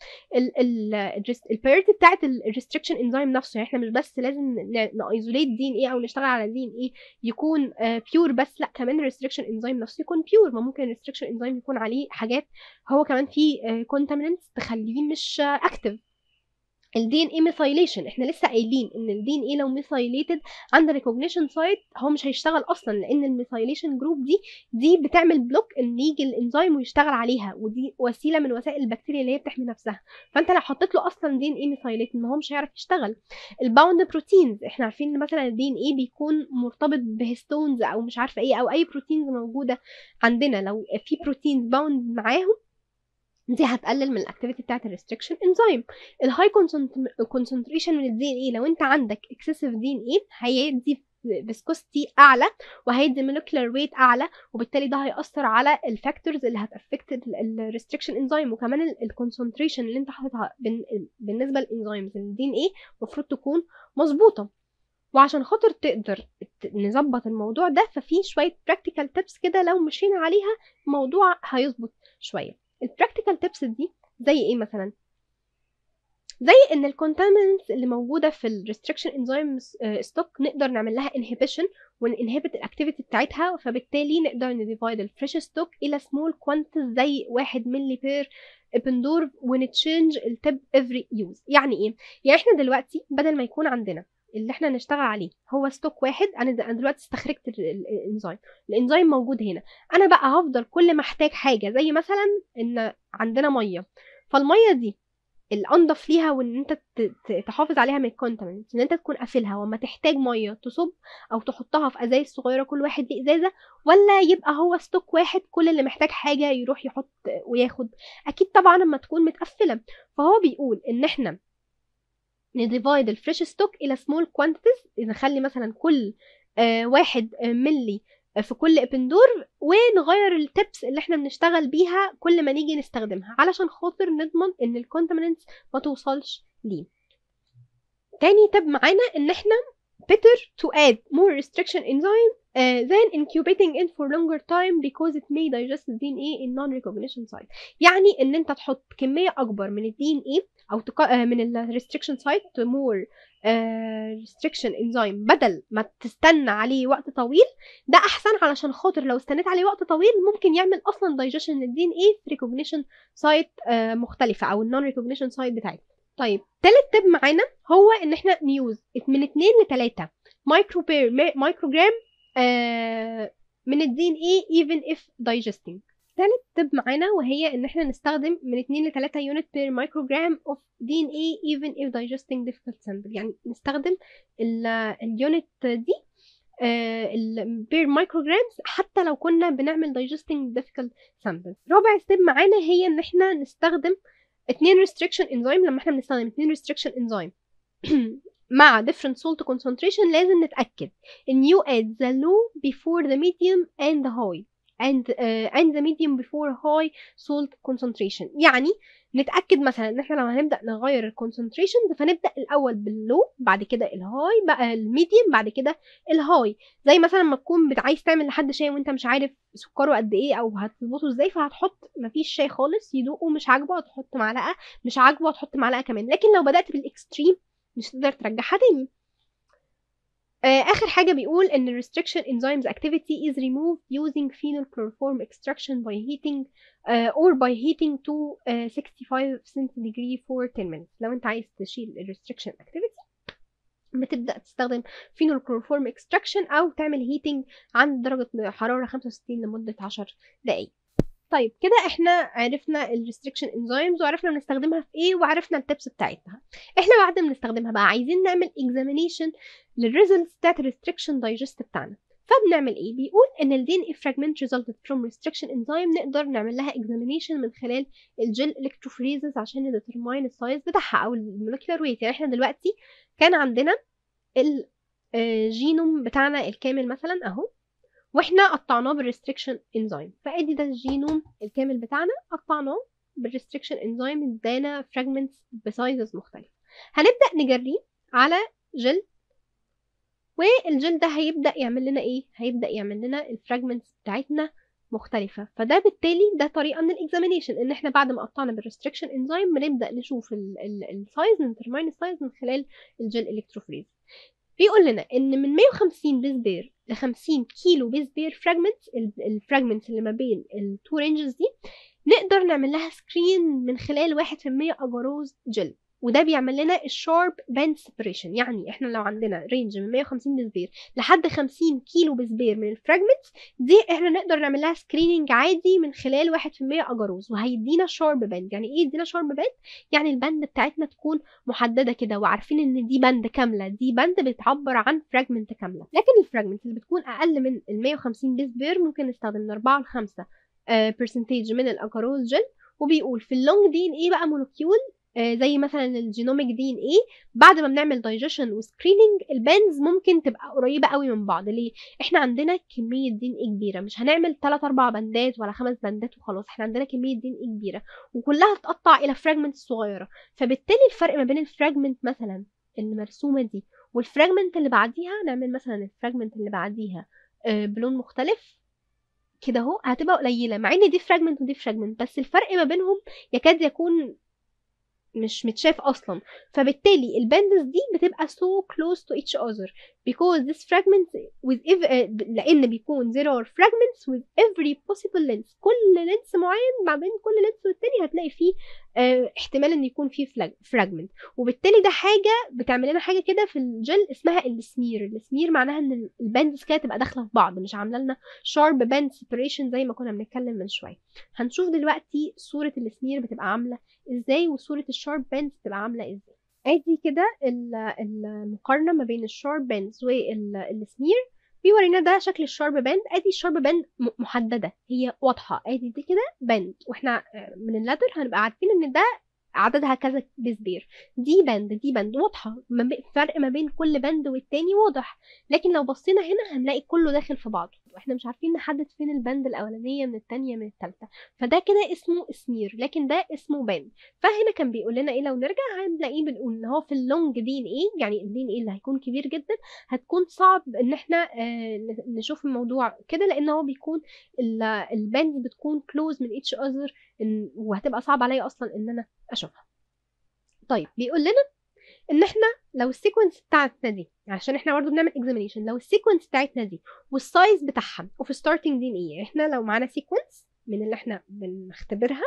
البيرتي بتاعت الريستريكشن انزيم نفسه يعني احنا مش بس لازم نايزوليت دي ان ايه او نشتغل على دي ان ايه يكون بيور بس لا كمان الريستريكشن انزيم نفسه يكون بيور ما ممكن الريستريكشن انزيم يكون عليه حاجات هو كمان فيه كونتامينتس تخليه مش اكتف الدي ان اي ميثايليشن احنا لسه قايلين ان الدي ان اي لو ميثايليتد عند ريكوجنيشن سايت هو مش هيشتغل اصلا لان الميثايليشن جروب دي دي بتعمل بلوك ان يجي الانزيم ويشتغل عليها ودي وسيله من وسائل البكتيريا اللي هي بتحمي نفسها فانت لو حطيت له اصلا دي ان اي ميثايليت ان هو مش هيعرف يشتغل الباوند بروتينز احنا عارفين ان مثلا الدي ان اي بيكون مرتبط بهستونز او مش عارفه ايه او اي بروتينز موجوده عندنا لو في بروتينز باوند معاهم دي هتقلل من الاكتيفيتي بتاعت الريستريكشن انزيم الهاي كونسنتريشن من الدي ان اي لو انت عندك اكسسيف دي ان اي هيدي فيسكوستي اعلى وهيدي مولكيولار ويت اعلى وبالتالي ده هيأثر على الفاكتورز اللي هتافكت الريستريكشن انزيم وكمان الكونسنتريشن اللي انت حاططها بالنسبه للانزيمز الدي ان اي المفروض تكون مظبوطه وعشان خاطر تقدر نظبط الموضوع ده ففي شويه براكتيكال تيبس كده لو مشينا عليها الموضوع هيظبط شويه البراكتيكال تيبس دي زي ايه مثلا زي ان الكونتامينتس اللي موجوده في الريستريكشن انزيم ستوك نقدر نعمل لها انهبيشن وننهبت الاكتيفيتي بتاعتها فبالتالي نقدر نديفايد الفريش ستوك الى سمول كوانتيز زي 1 ملي بير ابندور ونتشينج التب افري يوز يعني ايه يعني احنا دلوقتي بدل ما يكون عندنا اللي احنا نشتغل عليه هو ستوك واحد انا دلوقتي استخرجت الانزيم الانزيم موجود هنا انا بقى هفضل كل ما احتاج حاجه زي مثلا ان عندنا ميه فالميه دي الانضف ليها وان انت تحافظ عليها من الكونتامنت ان انت تكون قافلها وما تحتاج ميه تصب او تحطها في ازايز صغيره كل واحد ليه ازازه ولا يبقى هو ستوك واحد كل اللي محتاج حاجه يروح يحط وياخد اكيد طبعا لما تكون متقفله فهو بيقول ان احنا نديفايد الفريش ستوك الى سمول كوانتيتيز نخلي مثلا كل آه واحد آه ملي في كل ابندور ونغير التبس اللي احنا بنشتغل بيها كل ما نيجي نستخدمها علشان خاطر نضمن ان الكونتامينتس ما توصلش ليه تاني تب معانا ان احنا better to add more restriction enzyme uh, than incubating it for longer time because it may digest the DNA in non-recognition site يعني ان انت تحط كمية اكبر من الدي ان اي او تق... من الريستريكشن سايت مور ريستريكشن انزيم بدل ما تستنى عليه وقت طويل ده احسن علشان خاطر لو استنيت عليه وقت طويل ممكن يعمل اصلا دايجيشن للدي ان اي في ريكوجنيشن سايت مختلفه او النون ريكوجنيشن سايت بتاعتنا طيب تالت تب معانا هو ان احنا نيوز من 2 ل 3 مايكرو بير مايكروجرام آه من الدي ان اي even if digesting تالت تب معانا وهي ان احنا نستخدم من 2 ل 3 يونت بير مايكروجرام اوف دي ان اي even if digesting difficult sample يعني نستخدم اليونت دي البير مايكروجرامز حتى لو كنا بنعمل digesting difficult samples رابع ستيب معانا هي ان احنا نستخدم اتنين restriction enzyme لما احنا بنستخدم اتنين restriction enzyme مع different salt concentration لازم نتأكد ان you add the low before the medium and the high and uh, and the medium before high salt concentration يعني نتاكد مثلا ان احنا لو هنبدا نغير الكونسنتريشن فنبدا الاول باللو بعد كده الهاي بقى الميديوم بعد كده الهاي زي مثلا لما تكون عايز تعمل لحد شاي وانت مش عارف سكره قد ايه او هتظبطه ازاي فهتحط مفيش شاي خالص يدوقه مش عاجبه هتحط معلقه مش عاجبه هتحط معلقه كمان لكن لو بدات بالاكستريم مش تقدر ترجعها تاني آه اخر حاجه بيقول ان restriction enzymes activity is removed using phenol chloroform extraction by heating uh, or by heating to uh, 65 centigrade for 10 minutes لو انت عايز تشيل ال restriction activity بتبدا تستخدم phenol chloroform extraction او تعمل heating عند درجه حراره 65 لمده 10 دقائق طيب كده احنا عرفنا الريستريكشن انزيمز وعرفنا بنستخدمها في ايه وعرفنا التبس بتاعتها احنا بعد ما نستخدمها بقى عايزين نعمل اكزامينيشن للريزلتس بتاعت الريستريكشن دايجست بتاعنا فبنعمل ايه بيقول ان ال DNA fragment resulted from restriction enzyme نقدر نعمل لها examination من خلال الجل electrophoresis عشان نديترماين السايز بتاعها او المولكيولار ويت يعني احنا دلوقتي كان عندنا الجينوم بتاعنا الكامل مثلا اهو واحنا قطعناه بالريستريكشن انزيم فادي ده الجينوم الكامل بتاعنا قطعناه بالريستريكشن انزيم ادانا فراجمنتس بسايزز مختلفه هنبدا نجريه على جل والجل ده هيبدا يعمل لنا ايه هيبدا يعمل لنا الفراجمنتس بتاعتنا مختلفه فده بالتالي ده طريقه من الاكزامينيشن ان احنا بعد ما قطعنا بالريستريكشن انزيم بنبدا نشوف السايز نترمين السايز من خلال الجل الكتروفريز بيقول لنا ان من 150 بيس بير ل 50 كيلو بيس بير فراجمنتس الفراجمنتس اللي ما بين التو رينجز دي نقدر نعمل لها سكرين من خلال 1% اجاروز جل وده بيعمل لنا الشارب باند سيبريشن يعني احنا لو عندنا رينج من 150 بسبير لحد 50 كيلو بسبير من الفراجمنتس دي احنا نقدر نعمل لها سكريننج عادي من خلال 1% اجاروز وهيدينا شارب باند يعني ايه يدينا شارب باند يعني الباند بتاعتنا تكون محدده كده وعارفين ان دي باند كامله دي باند بتعبر عن فراجمنت كامله لكن الفراجمنت اللي بتكون اقل من ال 150 بسبير ممكن نستخدم من 4 ل 5 برسنتيج من الاجاروز جل وبيقول في اللونج دي ان ايه بقى مولكيول آه زي مثلا الجينوميك دي ان ايه بعد ما بنعمل دايجيشن وسكريننج البانز ممكن تبقى قريبه قوي من بعض ليه احنا عندنا كميه دي ان ايه كبيره مش هنعمل 3 4 بندات ولا خمس بندات وخلاص احنا عندنا كميه دي ان ايه كبيره وكلها تقطع الى فراجمنت صغيره فبالتالي الفرق ما بين الفراجمنت مثلا المرسومه دي والفراجمنت اللي بعديها نعمل مثلا الفراجمنت اللي بعديها آه بلون مختلف كده اهو هتبقى قليله مع ان دي فراجمنت ودي فراجمنت بس الفرق ما بينهم يكاد يكون مش متشاف اصلا فبالتالي الباندز دي بتبقى so close to each other because this fragment with ev لان بيكون there are fragments with every possible length كل لينس معين ما بين كل لينس والتاني هتلاقي فيه اه احتمال ان يكون فيه فراجمنت وبالتالي ده حاجه بتعمل لنا حاجه كده في الجل اسمها السمير السمير معناها ان الباندز كده تبقى داخله في بعض مش عامله لنا شارب باند سيبريشن زي ما كنا بنتكلم من شويه هنشوف دلوقتي صوره السمير بتبقى عامله ازاي وصوره الشارب باندز بتبقى عامله ازاي ادي كده المقارنه ما بين الشارب باندز والسمير بيورينا ده شكل الشارب باند ادي الشارب باند محدده هي واضحه ادي دي كده باند واحنا من اللادر هنبقى عارفين ان ده عددها كذا بسبير دي بند دي بند واضحه فرق ما بين كل بند والتاني واضح لكن لو بصينا هنا هنلاقي كله داخل في بعضه واحنا مش عارفين نحدد فين البند الاولانيه من التانيه من التالته فده كده اسمه سمير لكن ده اسمه بند فهنا كان بيقول لنا ايه لو نرجع هنلاقيه بنقول ان هو في اللونج دي ان ايه يعني الدي ان ايه اللي هيكون كبير جدا هتكون صعب ان احنا آه نشوف الموضوع كده لان هو بيكون البند بتكون كلوز من اتش اذر وهتبقى صعب عليا اصلا ان انا اشوفها طيب بيقول لنا ان احنا لو السيكونس بتاعتنا دي عشان احنا برضه بنعمل اكزامينيشن لو السيكونس بتاعتنا دي والسايز بتاعها وفي ستارتنج دي ان ايه احنا لو معانا سيكونس من اللي احنا بنختبرها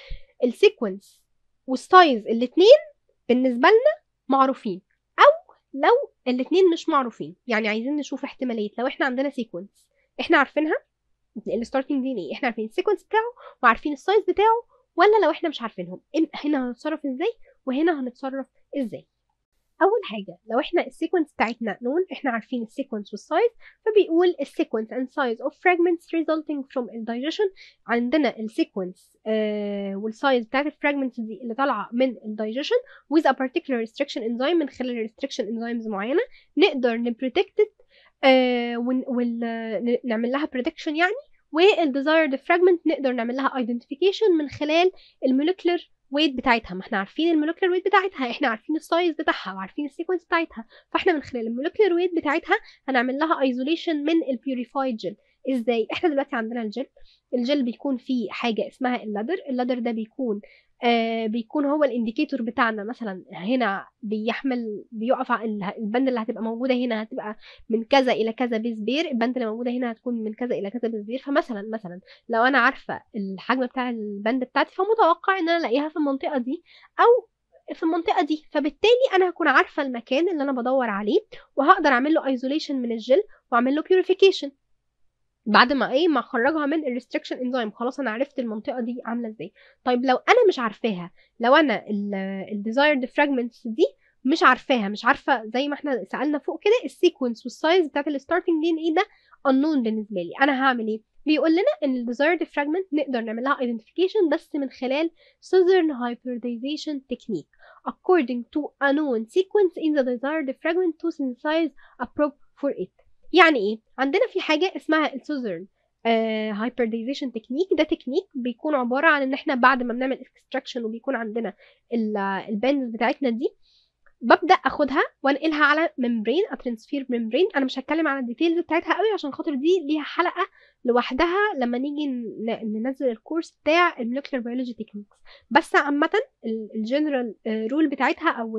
السيكونس والسايز الاثنين بالنسبه لنا معروفين او لو الاثنين مش معروفين يعني عايزين نشوف احتماليه لو احنا عندنا سيكونس احنا عارفينها الستارتنج دي ان ايه احنا عارفين السيكونس بتاعه وعارفين السايز بتاعه ولا لو احنا مش عارفينهم هنا هنتصرف ازاي وهنا هنتصرف ازاي اول حاجه لو احنا السيكونس بتاعتنا نون احنا عارفين السيكونس والسايز فبيقول السيكونس and size of fragments resulting from digestion عندنا السيكونس آه والسايز بتاعت الفراجمنتس دي اللي طالعه من الدايجيشن with a particular restriction enzyme من خلال restriction enzymes معينه نقدر نبريدكت آه ونعمل لها prediction يعني والديزايرد فراجمنت نقدر نعمل لها ايدنتيفيكيشن من خلال المولكيولر ويت بتاعتها ما احنا عارفين المولكيولر ويت بتاعتها احنا عارفين السايز بتاعها وعارفين السيكونس بتاعتها فاحنا من خلال المولكيولر ويت بتاعتها هنعمل لها ايزوليشن من البيوريفايد جل ازاي احنا دلوقتي عندنا الجل الجل بيكون فيه حاجه اسمها اللادر اللادر ده بيكون آه بيكون هو الانديكيتور بتاعنا مثلا هنا بيحمل بيقف البند اللي هتبقى موجوده هنا هتبقى من كذا الى كذا بيز بير البند اللي موجوده هنا هتكون من كذا الى كذا بيز بير فمثلا مثلا لو انا عارفه الحجم بتاع البند بتاعتي فمتوقع ان انا الاقيها في المنطقه دي او في المنطقة دي فبالتالي أنا هكون عارفة المكان اللي أنا بدور عليه وهقدر أعمل له ايزوليشن من الجل وأعمل له بيوريفيكيشن بعد ما ايه ما اخرجها من الريستريكشن انزيم خلاص انا عرفت المنطقه دي عامله ازاي طيب لو انا مش عارفاها لو انا الديزايرد فراجمنتس دي مش عارفاها مش عارفه زي ما احنا سالنا فوق كده السيكونس والسايز بتاعت الستارتنج دي ان ايه ده unknown بالنسبه لي انا هعمل ايه بيقول لنا ان الديزايرد فراجمنت نقدر نعمل لها identification بس من خلال southern hybridization technique according to a known sequence in the desired fragment to synthesize a probe for it يعني ايه عندنا في حاجه اسمها السوزرن هايبرديزيشن تكنيك ده تكنيك بيكون عباره عن ان احنا بعد ما بنعمل اكستراكشن وبيكون عندنا الباندز بتاعتنا دي ببدا اخدها وانقلها على ممبرين اترانسفير ممبرين انا مش هتكلم عن الديتيلز بتاعتها قوي عشان خاطر دي ليها حلقه لوحدها لما نيجي ننزل الكورس بتاع المولكيولر بيولوجي تكنيكس بس عامه الجنرال رول بتاعتها او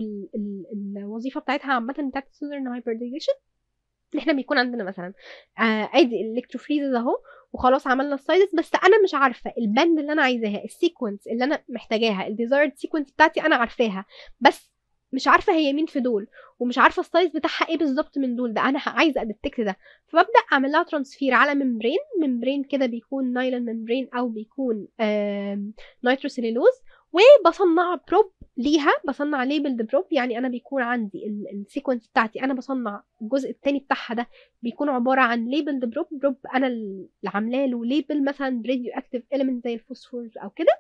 الوظيفه بتاعتها عامه بتاعت السوزرن هايبرديزيشن احنا بيكون عندنا مثلا آه ادي الالكتروفريزز اهو وخلاص عملنا السايزز بس انا مش عارفه الباند اللي انا عايزاها السيكونس اللي انا محتاجاها الديزايرد سيكونس بتاعتي انا عارفاها بس مش عارفه هي مين في دول ومش عارفه السايز بتاعها ايه بالظبط من دول ده انا عايزه اديتكت ده فببدا اعمل لها ترانسفير على ممبرين ممبرين كده بيكون نايلون ممبرين او بيكون نيتروسيلولوز وبصنع بروب ليها بصنع ليبلد بروب يعني انا بيكون عندي السيكونس بتاعتي انا بصنع الجزء الثاني بتاعها ده بيكون عباره عن ليبلد بروب بروب انا اللي عاملاه له ليبل مثلا براديو اكتيف اليمنت زي الفوسفور او كده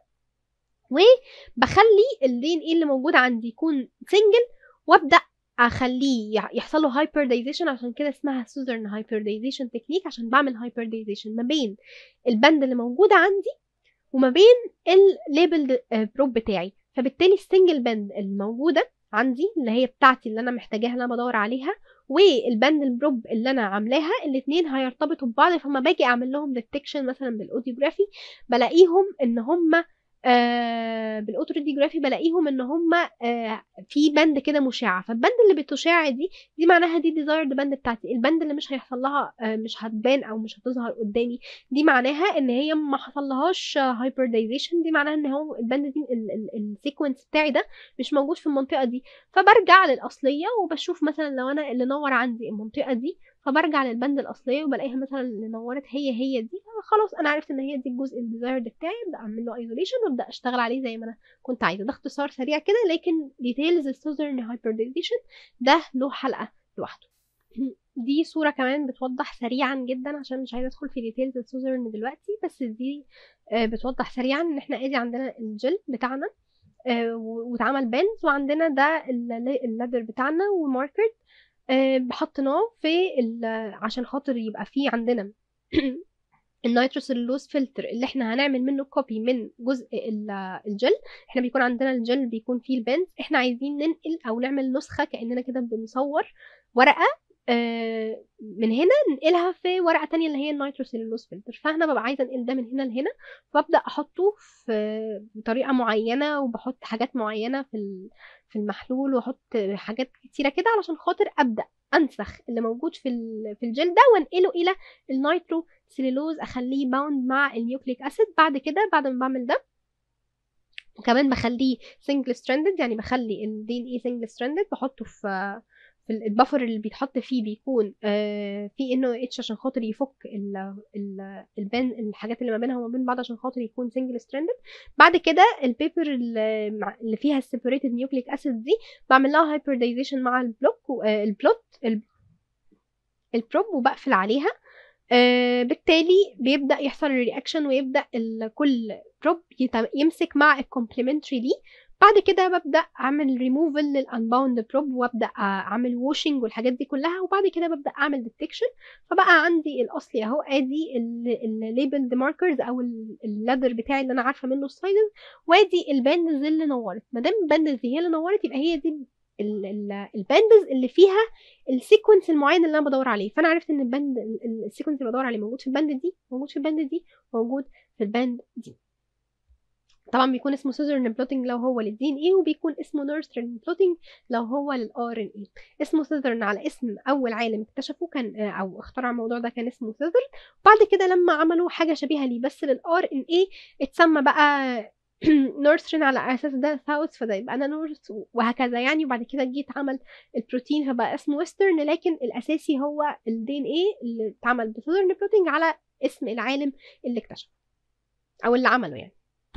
وبخلي الدي ان ايه اللي موجود عندي يكون سنجل وابدا اخليه يحصل له هايبردايزيشن عشان كده اسمها سوزرن هايبردايزيشن تكنيك عشان بعمل هايبردايزيشن ما بين البند اللي موجوده عندي وما بين الليبل بروب بتاعي فبالتالي السنجل باند الموجوده عندي اللي هي بتاعتي اللي انا محتاجاها اللي انا بدور عليها والباند البروب اللي انا عاملاها الاثنين هيرتبطوا ببعض فما باجي اعمل لهم ديتكشن مثلا بالاوديوجرافي بلاقيهم ان هم آه بالاوتوريديوجرافي بلاقيهم ان هم آه في بند كده مشعه فالبند اللي بتشع دي دي معناها دي ديزايرد باند بتاعتي البند اللي مش هيحصل لها آه مش هتبان او مش هتظهر قدامي دي معناها ان هي ما حصلهاش هايبردايزيشن دي معناها ان هو البند دي السيكونس بتاعي ده مش موجود في المنطقه دي فبرجع للاصليه وبشوف مثلا لو انا اللي نور عندي المنطقه دي فبرجع للبند الاصليه وبلاقيها مثلا اللي نورت هي هي دي خلاص انا عرفت ان هي دي الجزء الديزايرد بتاعي ابدا اعمل له ايزوليشن وابدا اشتغل عليه زي ما انا كنت عايزه ده اختصار سريع كده لكن ديتيلز السوزرن هايبرديزيشن ده له حلقه لوحده دي صورة كمان بتوضح سريعا جدا عشان مش عايزة ادخل في ديتيلز السوزرن دلوقتي بس دي بتوضح سريعا ان احنا ادي عندنا الجل بتاعنا واتعمل بانز وعندنا ده اللادر بتاعنا وماركر حطيناه في عشان خاطر يبقى فيه عندنا النيتروسيلوز فلتر اللي احنا هنعمل منه كوبي من جزء الجل احنا بيكون عندنا الجل بيكون فيه البنز احنا عايزين ننقل او نعمل نسخه كاننا كده بنصور ورقه من هنا ننقلها في ورقه تانية اللي هي النيتروسيلوز فلتر فانا ببقى عايزه انقل ده من هنا لهنا فابدا احطه في بطريقه معينه وبحط حاجات معينه في في المحلول واحط حاجات كتيره كده علشان خاطر ابدا انسخ اللي موجود في في الجل ده وانقله الى النيترو سيلولوز اخليه باوند مع النيوكليك اسيد بعد كده بعد ما بعمل ده وكمان بخليه سنجل ستراندد يعني بخلي الدي ان اي سنجل ستراندد بحطه في في البفر اللي بيتحط فيه بيكون آه في انه اتش عشان خاطر يفك ال ال البان الحاجات اللي ما بينها وما بين بعض عشان خاطر يكون سنجل ستراندد بعد كده البيبر اللي, مع- اللي فيها السيبريتد نيوكليك اسيد دي بعمل لها هايبردايزيشن مع البلوك و- آه، البلوت ال- البروب وبقفل عليها آه بالتالي بيبدا يحصل الرياكشن ويبدا ال- كل بروب يمسك مع الكومبلمنتري ليه بعد كده ببدا اعمل ريموفل للانباوند بروب وابدا اعمل واشنج والحاجات دي كلها وبعد كده ببدا اعمل ديتكشن فبقى عندي الاصلي اهو ادي الليبلد ماركرز او اللادر بتاعي اللي انا عارفه منه السايزز وادي الباندز اللي نورت ما دام الباندز دي هي اللي نورت يبقى هي دي الباندز اللي فيها السيكونس المعين اللي انا بدور عليه فانا عرفت ان الباند السيكونس اللي بدور عليه موجود في الباند دي موجود في الباند دي موجود في الباند دي طبعا بيكون اسمه سيزرن بلوتنج لو هو للدي ان اي وبيكون اسمه نورسترن بلوتنج لو هو للار ان اي اسمه سيزرن على اسم اول عالم اكتشفه كان آه، او اخترع الموضوع ده كان اسمه سيزرن بعد كده لما عملوا حاجه شبيهه ليه بس للار ان اي اتسمى بقى نورثرن على اساس ده ساوث فده يبقى انا نورث وهكذا يعني وبعد كده جيت عمل البروتين فبقى اسمه ويسترن لكن الاساسي هو الدي ان اي اللي اتعمل بسيزرن بلوتنج على اسم العالم اللي اكتشفه او اللي عمله يعني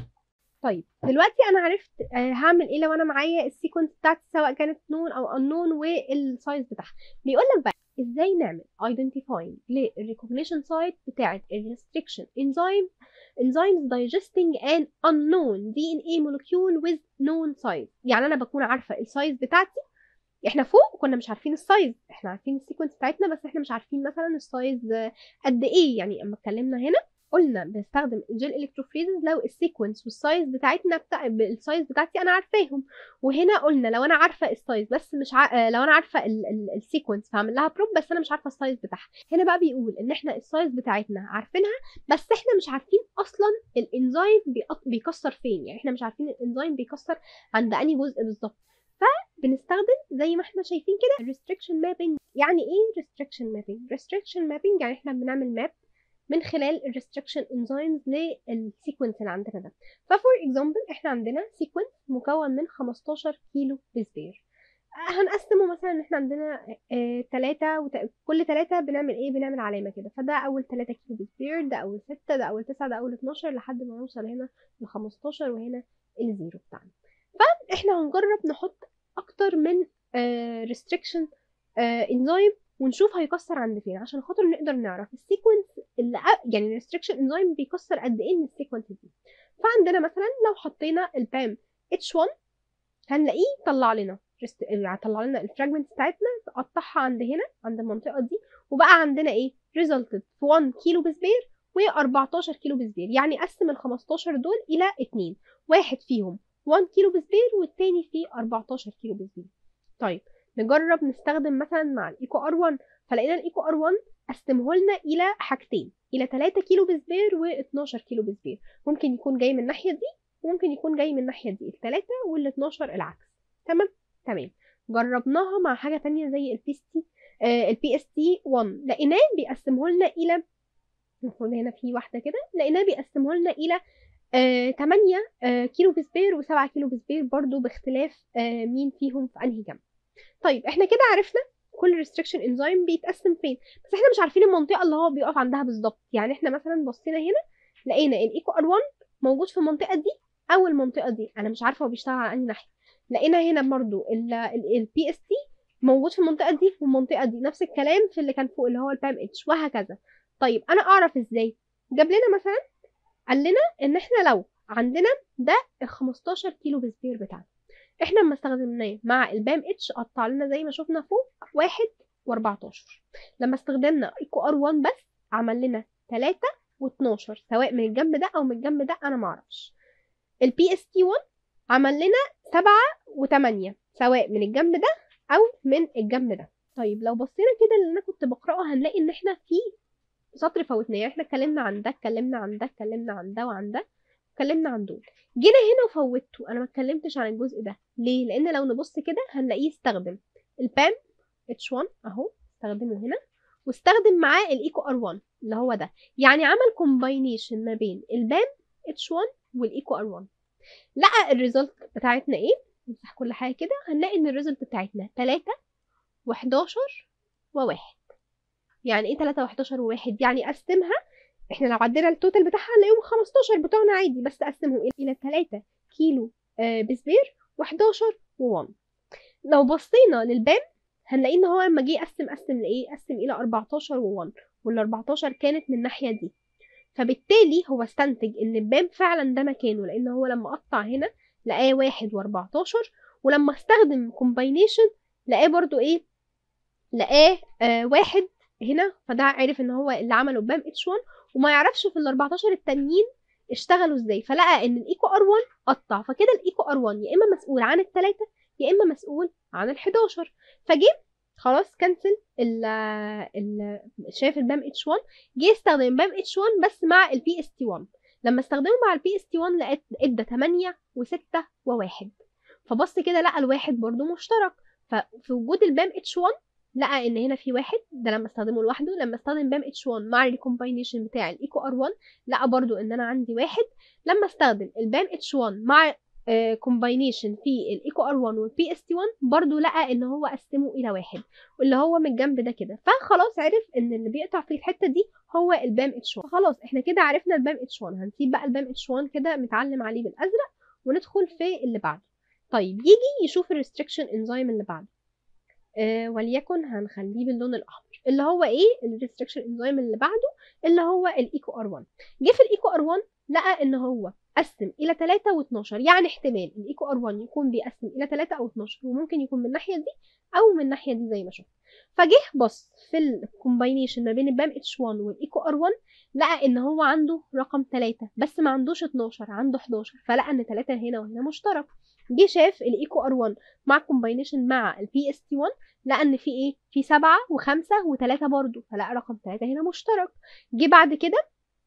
طيب دلوقتي انا عرفت آه، هعمل ايه لو انا معايا السيكونس بتاعتي سواء كانت نون او unknown والسايز بتاعها بيقول لك بقى ازاي نعمل identifying للريكوجنيشن سايت بتاعت الريستريكشن enzyme enzymes digesting an unknown DNA molecule with known size يعني انا بكون عارفه السايز بتاعتي احنا فوق كنا مش عارفين السايز احنا عارفين السيكونس بتاعتنا بس احنا مش عارفين مثلا السايز آه، قد ايه يعني اما اتكلمنا هنا قلنا بنستخدم الجيل الكتروفريزز لو السيكونس والسايز بتاعتنا بتاع السايز بتاعتي انا عارفاهم وهنا قلنا لو انا عارفه السايز بس مش ع... آه، لو انا عارفه ال- ال- السيكونس فهعمل لها بروب بس انا مش عارفه السايز بتاعها هنا بقى بيقول ان احنا السايز بتاعتنا عارفينها بس احنا مش عارفين اصلا الانزيم بيقط- بيكسر فين يعني احنا مش عارفين الانزيم بيكسر عند انهي جزء بالظبط فبنستخدم زي ما احنا شايفين كده restriction mapping يعني ايه restriction mapping restriction mapping يعني احنا بنعمل ماب من خلال الريستريكشن انزيمز للسيكونس اللي عندنا ده ففور اكزامبل احنا عندنا سيكونس مكون من 15 كيلو بيسبير هنقسمه مثلا ان احنا عندنا ثلاثة وت... كل ثلاثة بنعمل ايه بنعمل علامة كده فده اول 3 كيلو بيسبير ده اول 6 ده اول 9 ده اول 12 لحد ما نوصل هنا ل 15 وهنا الزيرو بتاعنا فاحنا هنجرب نحط اكتر من ريستريكشن انزيم ونشوف هيكسر عند فين عشان خاطر نقدر نعرف السيكونس اللي أ- يعني الريستريكشن انزيم بيكسر قد ايه من السيكونس دي فعندنا مثلا لو حطينا البام H1 هنلاقيه طلع لنا ريست- يعني طلع لنا الفراجمنتس بتاعتنا تقطعها عند هنا عند المنطقه دي وبقى عندنا ايه resulted في 1 كيلو بسبير و14 كيلو بسبير يعني قسم ال 15 دول الى اتنين واحد فيهم 1 كيلو بسبير والتاني فيه 14 كيلو بسبير طيب نجرب نستخدم مثلا مع الايكو ار 1 فلقينا الايكو ار 1 قسمه لنا الى حاجتين الى 3 كيلو بسبير و12 كيلو بسبير ممكن يكون جاي من الناحيه دي وممكن يكون جاي من الناحيه دي الثلاثه وال12 العكس تمام تمام جربناها مع حاجه تانية زي البي اس تي البي اس تي 1 لقيناه بيقسمه لنا الى المفروض هنا في واحده كده لقيناه بيقسمه لنا الى آه 8 آه كيلو بسبير و7 كيلو بسبير برضو باختلاف آه مين فيهم في انهي جنب طيب احنا كده عرفنا كل ريستريكشن انزيم بيتقسم فين بس احنا مش عارفين المنطقه اللي هو بيقف عندها بالظبط يعني احنا مثلا بصينا هنا لقينا الايكو ار 1 موجود في المنطقه دي او المنطقه دي انا مش عارفه هو بيشتغل على انهي ناحيه لقينا هنا برضو البي اس تي موجود في المنطقه دي والمنطقه دي نفس الكلام في اللي كان فوق اللي هو البام اتش وهكذا طيب انا اعرف ازاي جاب لنا مثلا قال لنا ان احنا لو عندنا ده ال 15 كيلو بسبير بتاعنا احنا لما استخدمناه مع البام اتش قطع لنا زي ما شفنا فوق واحد و14 لما استخدمنا ايكو ار 1 بس عمل لنا 3 و12 سواء من الجنب ده او من الجنب ده انا معرفش البي اس تي 1 عمل لنا 7 و8 سواء من الجنب ده او من الجنب ده طيب لو بصينا كده اللي انا كنت بقراه هنلاقي ان احنا في سطر فوتناه يعني احنا اتكلمنا عن ده اتكلمنا عن ده اتكلمنا عن ده وعن ده اتكلمنا عن دول جينا هنا وفوتته انا ما اتكلمتش عن الجزء ده ليه لان لو نبص كده هنلاقيه استخدم البام H1 اهو استخدمه هنا واستخدم معاه الايكو ار 1 اللي هو ده يعني عمل كومباينيشن ما بين البام H1 والايكو ار 1 لقى الريزلت بتاعتنا ايه نمسح كل حاجه كده هنلاقي ان الريزلت بتاعتنا 3 و11 وواحد يعني ايه 3 و11 وواحد يعني قسمها احنا لو عدينا التوتال بتاعها هنلاقيهم 15 بتوعنا عادي بس قسمهم الى 3 كيلو آه بسبير و11 و1 لو بصينا للبام هنلاقي ان هو لما جه يقسم قسم لايه قسم الى 14 و1 وال 14 كانت من الناحيه دي فبالتالي هو استنتج ان البام فعلا ده مكانه لان هو لما قطع هنا لقاه واحد و14 ولما استخدم كومباينيشن لقاه برضو ايه لقاه آه واحد هنا فده عرف ان هو اللي عمله بام اتش 1 وما يعرفش في ال 14 التانيين اشتغلوا ازاي فلقى ان الايكو ار 1 قطع فكده الايكو ار 1 يا اما مسؤول عن الثلاثه يا اما مسؤول عن ال 11 فجه خلاص كنسل ال ال شايف البام اتش 1 جه استخدم بام اتش 1 بس مع البي اس تي 1 لما استخدمه مع البي اس تي 1 لقيت ادى 8 و6 و1 فبص كده لقى الواحد برضو مشترك ففي وجود البام اتش 1 لقى ان هنا في واحد ده لما استخدمه لوحده لما استخدم بام اتش 1 مع الريكومباينيشن بتاع الايكو ار 1 لقى برضو ان انا عندي واحد لما استخدم البام اتش 1 مع كومباينيشن في الايكو ار 1 والبي اس تي 1 برضو لقى ان هو قسمه الى واحد واللي هو من الجنب ده كده فخلاص عرف ان اللي بيقطع في الحته دي هو البام اتش 1 فخلاص احنا كده عرفنا البام اتش 1 هنسيب بقى البام اتش 1 كده متعلم عليه بالازرق وندخل في اللي بعده طيب يجي يشوف الريستريكشن انزيم اللي بعده آه وليكن هنخليه باللون الاحمر اللي هو ايه الريستريكشن انزيم اللي بعده اللي هو الايكو ار 1 جه في الايكو ار 1 لقى ان هو قسم الى 3 و12 يعني احتمال الايكو ار 1 يكون بيقسم الى 3 او 12 وممكن يكون من الناحيه دي او من الناحيه دي زي ما شفت فجه بص في الكومباينيشن ما بين البام اتش 1 والايكو ار 1 لقى ان هو عنده رقم 3 بس ما عندوش 12 عنده 11 فلقى ان 3 هنا وهنا مشترك جه شاف الايكو ار 1 مع كومباينيشن مع البي اس تي 1 لقى ان في ايه في 7 و5 و3 برضه فلقى رقم 3 هنا مشترك جه بعد كده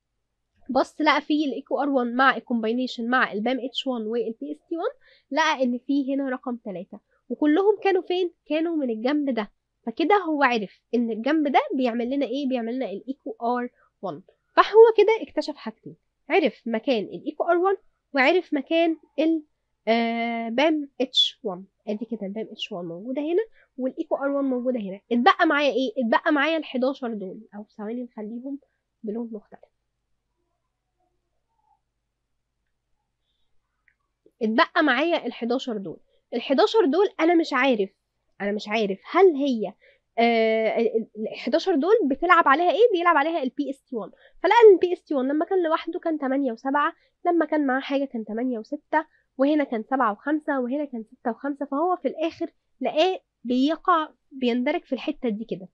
بص لقى في الايكو ار 1 مع الكومباينيشن مع البام اتش 1 والبي اس تي 1 لقى ان في هنا رقم 3 وكلهم كانوا فين كانوا من الجنب ده فكده هو عرف ان الجنب ده بيعمل لنا ايه بيعمل لنا الايكو ار 1 فهو كده اكتشف حاجتين عرف مكان الايكو ار 1 وعرف مكان ال آه بام اتش 1 ادي كده البام اتش 1 موجوده هنا والايكو ار 1 موجوده هنا اتبقى معايا ايه اتبقى معايا ال 11 دول او ثواني نخليهم بلون مختلف اتبقى معايا ال 11 دول ال 11 دول انا مش عارف انا مش عارف هل هي ال 11 دول بتلعب عليها ايه بيلعب عليها البي اس تي 1 فلقى ان البي اس تي 1 لما كان لوحده كان 8 و7 لما كان معاه حاجه كان 8 و6 وهنا كان 7 و5 وهنا كان 6 و5 فهو في الاخر لقاه بيقع بيندرج في الحته دي كده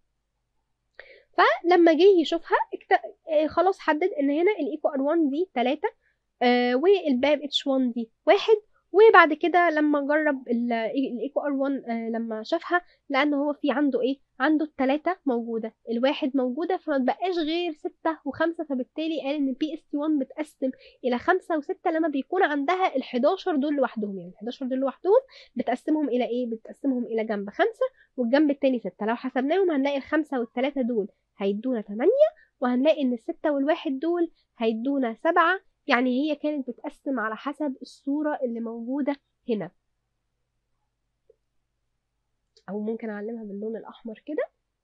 فلما جه يشوفها اكت... خلاص حدد ان هنا الايكو ار 1 دي 3 آه والباب اتش 1 دي واحد وبعد كده لما جرب الايكو ار 1 آه لما شافها لقى ان هو في عنده ايه عنده التلاتة موجودة الواحد موجودة فما بقاش غير ستة وخمسة فبالتالي قال ان بي اس تي 1 بتقسم الى خمسة وستة لما بيكون عندها ال 11 دول لوحدهم يعني ال 11 دول لوحدهم بتقسمهم الى ايه بتقسمهم الى جنب خمسة والجنب التاني ستة لو حسبناهم هنلاقي الخمسة والتلاتة دول هيدونا تمانية وهنلاقي ان الستة والواحد دول هيدونا سبعة يعني هي كانت بتقسم على حسب الصورة اللي موجودة هنا أو ممكن أعلمها باللون الأحمر كده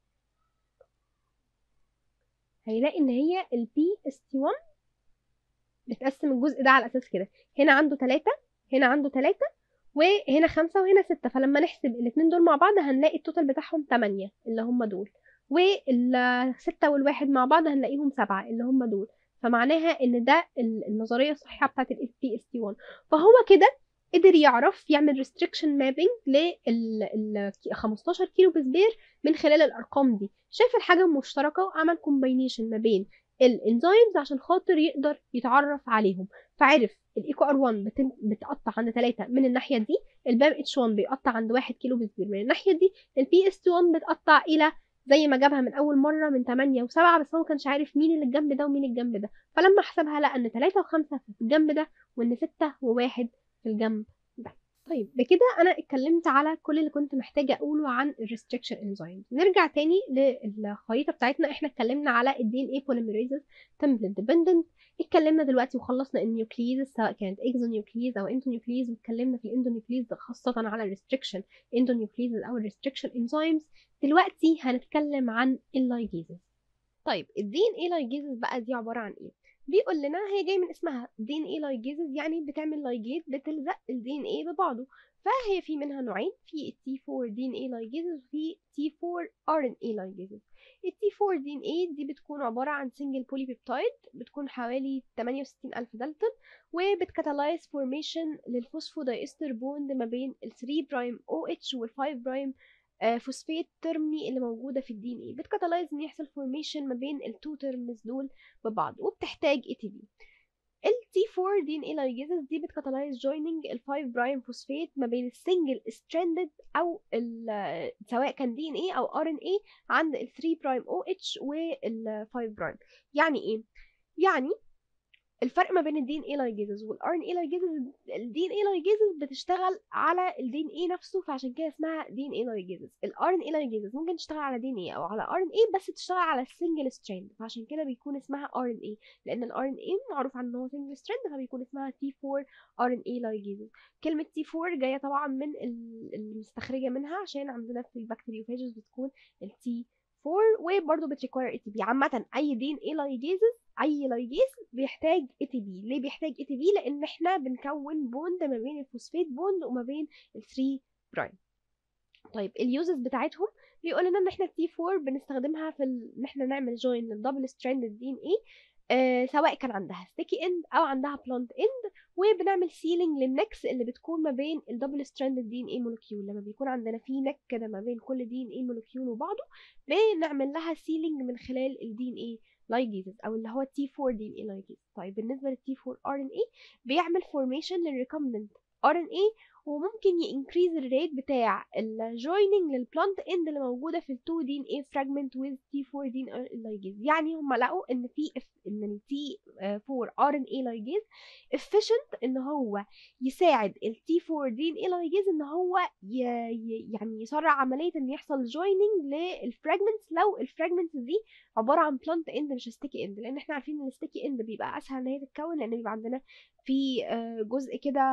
هيلاقي إن هي البي اس تي 1 بتقسم الجزء ده على أساس كده هنا عنده تلاتة هنا عنده تلاتة وهنا خمسة وهنا ستة فلما نحسب الاتنين دول مع بعض هنلاقي التوتال بتاعهم تمانية اللي هم دول والستة والواحد مع بعض هنلاقيهم سبعة اللي هم دول فمعناها ان ده النظريه الصحيحه بتاعت الاس بي اس تي 1 فهو كده قدر يعرف يعمل ريستريكشن مابينج لل 15 كيلو بسبير من خلال الارقام دي شاف الحاجه المشتركه وعمل كومباينيشن ما بين الانزيمز عشان خاطر يقدر يتعرف عليهم فعرف الايكو ار 1 بتقطع عند 3 من الناحيه دي البام اتش 1 بيقطع عند 1 كيلو بسبير من الناحيه دي البي اس 1 بتقطع الى زي ما جابها من اول مره من 8 و7 بس هو كانش عارف مين اللي الجنب ده ومين الجنب ده فلما حسبها لقى ان 3 و5 في الجنب ده وان 6 و1 في الجنب ده طيب بكده انا اتكلمت على كل اللي كنت محتاجه اقوله عن الريستريكشن انزيم نرجع تاني للخريطه بتاعتنا احنا اتكلمنا على الدي ان اي بوليميريزز تمبلت ديبندنت اتكلمنا دلوقتي وخلصنا النيوكليز سواء كانت اكزونيوكليز او انتونيوكليز واتكلمنا في الاندونيوكليز خاصه على الريستريكشن اندونيوكليز او الريستريكشن انزيمز دلوقتي هنتكلم عن اللايجيزز طيب الدي ان اي لايجيزز بقى دي عباره عن ايه بيقول لنا هي جايه من اسمها دي ان اي لايجيزز يعني بتعمل لايجيت بتلزق الدي ان اي ببعضه فهي في منها نوعين في التي 4 دي ان اي لايجيزز وفي تي 4 ار ان اي لايجيزز التي 4 دي ان اي دي بتكون عباره عن سنجل بولي بيبتايد بتكون حوالي 68000 دالتون وبتكاتالايز فورميشن للفوسفودايستر بوند ما بين ال 3 برايم او اتش وال 5 برايم فوسفيت ترمي اللي موجوده في الدي ان اي بتكاتالايز ان يحصل فورميشن ما بين التو ترمز دول ببعض وبتحتاج اي تي بي ال T4 دي ان اي لايجيزز دي بتكاتالايز جويننج ال 5 برايم فوسفيت ما بين السنجل ستراندد او سواء كان دي ان اي او ار ان اي عند ال 3 برايم او اتش وال 5 برايم يعني ايه يعني الفرق ما بين الدي ان اي لايجيزز والار ان اي لايجيزز الدي ان اي لايجيزز بتشتغل على الدي ان اي نفسه فعشان كده اسمها دي ان اي لايجيزز الار ان اي لايجيزز ممكن تشتغل على دي ان اي او على ار ان اي بس تشتغل على السنجل ستراند فعشان كده بيكون اسمها ار ان اي لان الار ان اي معروف عنه ان هو سنجل ستراند فبيكون اسمها تي 4 ار ان اي لايجيزز كلمه تي 4 جايه طبعا من المستخرجه منها عشان عندنا في البكتيريوفاجز بتكون التي 4 وبرضه بتريكواير اي تي بي عامه اي دي ان اي لايجيزز اي لايجيز بيحتاج اي تي بي ليه بيحتاج اي تي بي لان احنا بنكون بوند ما بين الفوسفيت بوند وما بين ال 3 برايم طيب اليوزز بتاعتهم بيقول لنا ان احنا التي 4 بنستخدمها في ال... ان احنا نعمل جوين للدبل ستراند دي ان اي آه سواء كان عندها ستيكي اند او عندها بلانت اند وبنعمل سيلينج للنكس اللي بتكون ما بين الدبل ستراند دي ان اي مولكيول لما بيكون عندنا في نك كده ما بين كل دي ان اي مولكيول وبعضه بنعمل لها سيلينج من خلال الدي ان اي لايجيزز او اللي هو تي 4 دي ان اي لايجيز طيب بالنسبه للتي 4 ار ان اي بيعمل فورميشن للريكومبنت ار ان اي وممكن ينكريز الريت بتاع الجويننج للبلانت اند اللي موجوده في ال 2 دي ان اي فراجمنت ويز تي 4 دي ان اي لايجيز يعني هم لقوا ان في ان التي 4 ار ان اي لايجيز efficient ان هو يساعد التي 4 دي ان اي لايجيز ان هو ي... يعني يسرع عمليه ان يحصل جويننج للفراجمنتس لو الفراجمنتس دي عباره عن بلانت اند مش ستيكي اند لان احنا عارفين ان الستيكي اند بيبقى اسهل ان هي تتكون لان بيبقى عندنا في جزء كده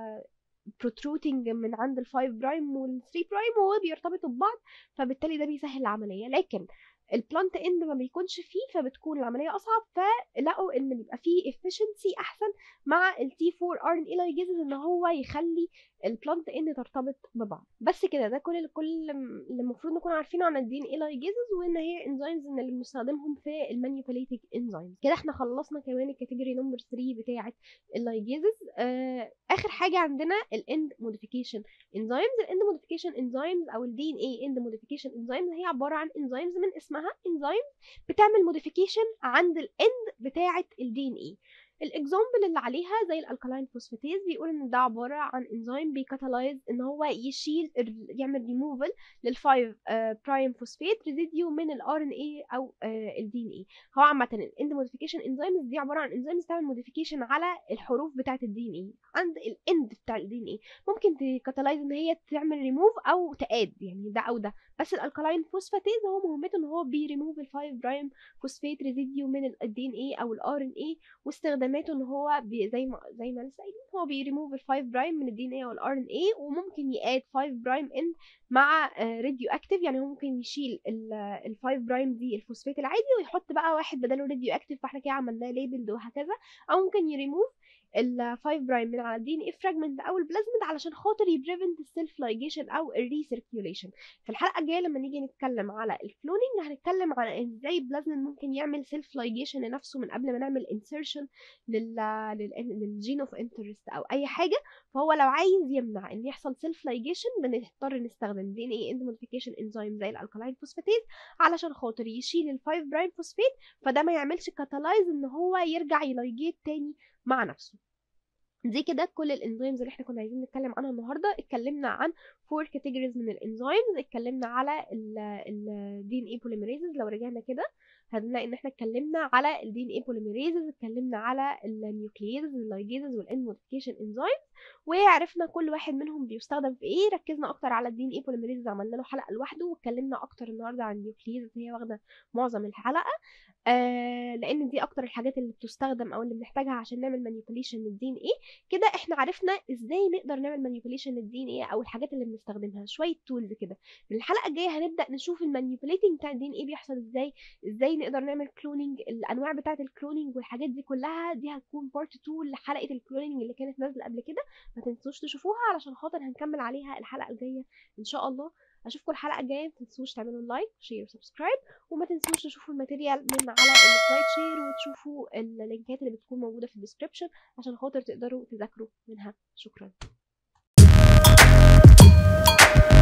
بروتروتنج من عند ال 5 برايم وال 3 برايم وهو بيرتبطوا ببعض فبالتالي ده بيسهل العمليه لكن البلانت اند ما بيكونش فيه فبتكون العمليه اصعب فلقوا ان بيبقى فيه efficiency احسن مع التي 4 ار ان اي لايجيزز ان هو يخلي البلانت اند ترتبط ببعض بس كده ده كل كل اللي المفروض نكون عارفينه عن الدي ان اي لايجيزز وان هي انزيمز اللي بنستخدمهم في المانيبيوليتنج انزيمز كده احنا خلصنا كمان الكاتيجوري نمبر 3 بتاعه اللايجيزز آه اخر حاجه عندنا الاند موديفيكيشن انزيمز الاند موديفيكيشن انزيمز او الدي ان اي اند موديفيكيشن انزيمز هي عباره عن انزيمز من اسمها انزيمز بتعمل موديفيكيشن عند الاند بتاعه الدي ان اي الاكزامبل اللي عليها زي الالكالاين فوسفاتيز بيقول ان ده عباره عن انزيم بيكاتالايز ان هو يشيل يعمل ريموفل لل5 برايم فوسفيت ريزيديو من الار ان اي او الدي ان اي هو عامه الاند موديفيكيشن انزيمز دي عباره عن انزيمز تعمل موديفيكيشن على الحروف بتاعه الدي ان اي عند الاند بتاع الدي ان اي ممكن تكاتالايز ان هي تعمل ريموف او تاد يعني ده او ده بس الالكالاين فوسفاتيز هو مهمته ان هو بيريموف ال5 برايم فوسفيت ريزيديو من الدي ان اي او الار ان اي واستخداماته ان هو بي زي ما زي ما لسه قايلين هو بيريموف ال 5 برايم من الدي ان اي والار ان اي وممكن ياد 5 برايم اند مع راديو اكتيف يعني هو ممكن يشيل ال 5 برايم دي الفوسفات العادي ويحط بقى واحد بداله راديو اكتيف فاحنا كده عملناه ليبلد وهكذا او ممكن يريموف ال 5 برايم من على الدي ان اي فراجمنت او البلازميد علشان خاطر يبريفنت السيلف لايجيشن او الريسيركيوليشن في الحلقه الجايه لما نيجي نتكلم على الكلونينج هنتكلم على ازاي البلازميد ممكن يعمل سيلف لايجيشن لنفسه من قبل ما نعمل انسرشن لل للجين اوف انترست او اي حاجه فهو لو عايز يمنع ان يحصل سيلف لايجيشن بنضطر نستخدم دي ان اي اند موديفيكيشن انزيم زي الالكالاين فوسفاتيز علشان خاطر يشيل ال 5 برايم فوسفات فده ما يعملش كاتالايز ان هو يرجع يلايجيت تاني مع نفسه دي كده كل الانزيمز اللي احنا كنا عايزين نتكلم عنها النهارده اتكلمنا عن فور كاتيجوريز من الانزيمز اتكلمنا على الدي ان اي بوليميريزز لو رجعنا كده هنلاقي ان احنا اتكلمنا على الدي ان اي بوليميريزز اتكلمنا على النيوكلييزز اللايجيزز والان موديفيكيشن انزيمز وعرفنا كل واحد منهم بيستخدم في ايه ركزنا اكتر على الدي ان اي بوليميريزز عملنا له حلقه لوحده واتكلمنا اكتر النهارده عن النيوكلييزز هي واخده معظم الحلقه آه لان دي اكتر الحاجات اللي بتستخدم او اللي بنحتاجها عشان نعمل مانيبيوليشن للدي ان ايه كده احنا عرفنا ازاي نقدر نعمل مانيبيوليشن للدي ان ايه او الحاجات اللي بنستخدمها شويه تولز كده من الحلقه الجايه هنبدا نشوف المانيبيوليتنج بتاع الدي ان ايه بيحصل ازاي ازاي نقدر نعمل كلوننج الانواع بتاعه الكلوننج والحاجات دي كلها دي هتكون بارت 2 لحلقه الكلوننج اللي كانت نازله قبل كده ما تنسوش تشوفوها علشان خاطر هنكمل عليها الحلقه الجايه ان شاء الله اشوفكم الحلقه الجايه ما تنسوش تعملوا لايك شير وسبسكرايب وما تنسوش تشوفوا الماتيريال من على السلايد شير وتشوفوا اللينكات اللي بتكون موجوده في الديسكربشن عشان خاطر تقدروا تذاكروا منها شكرا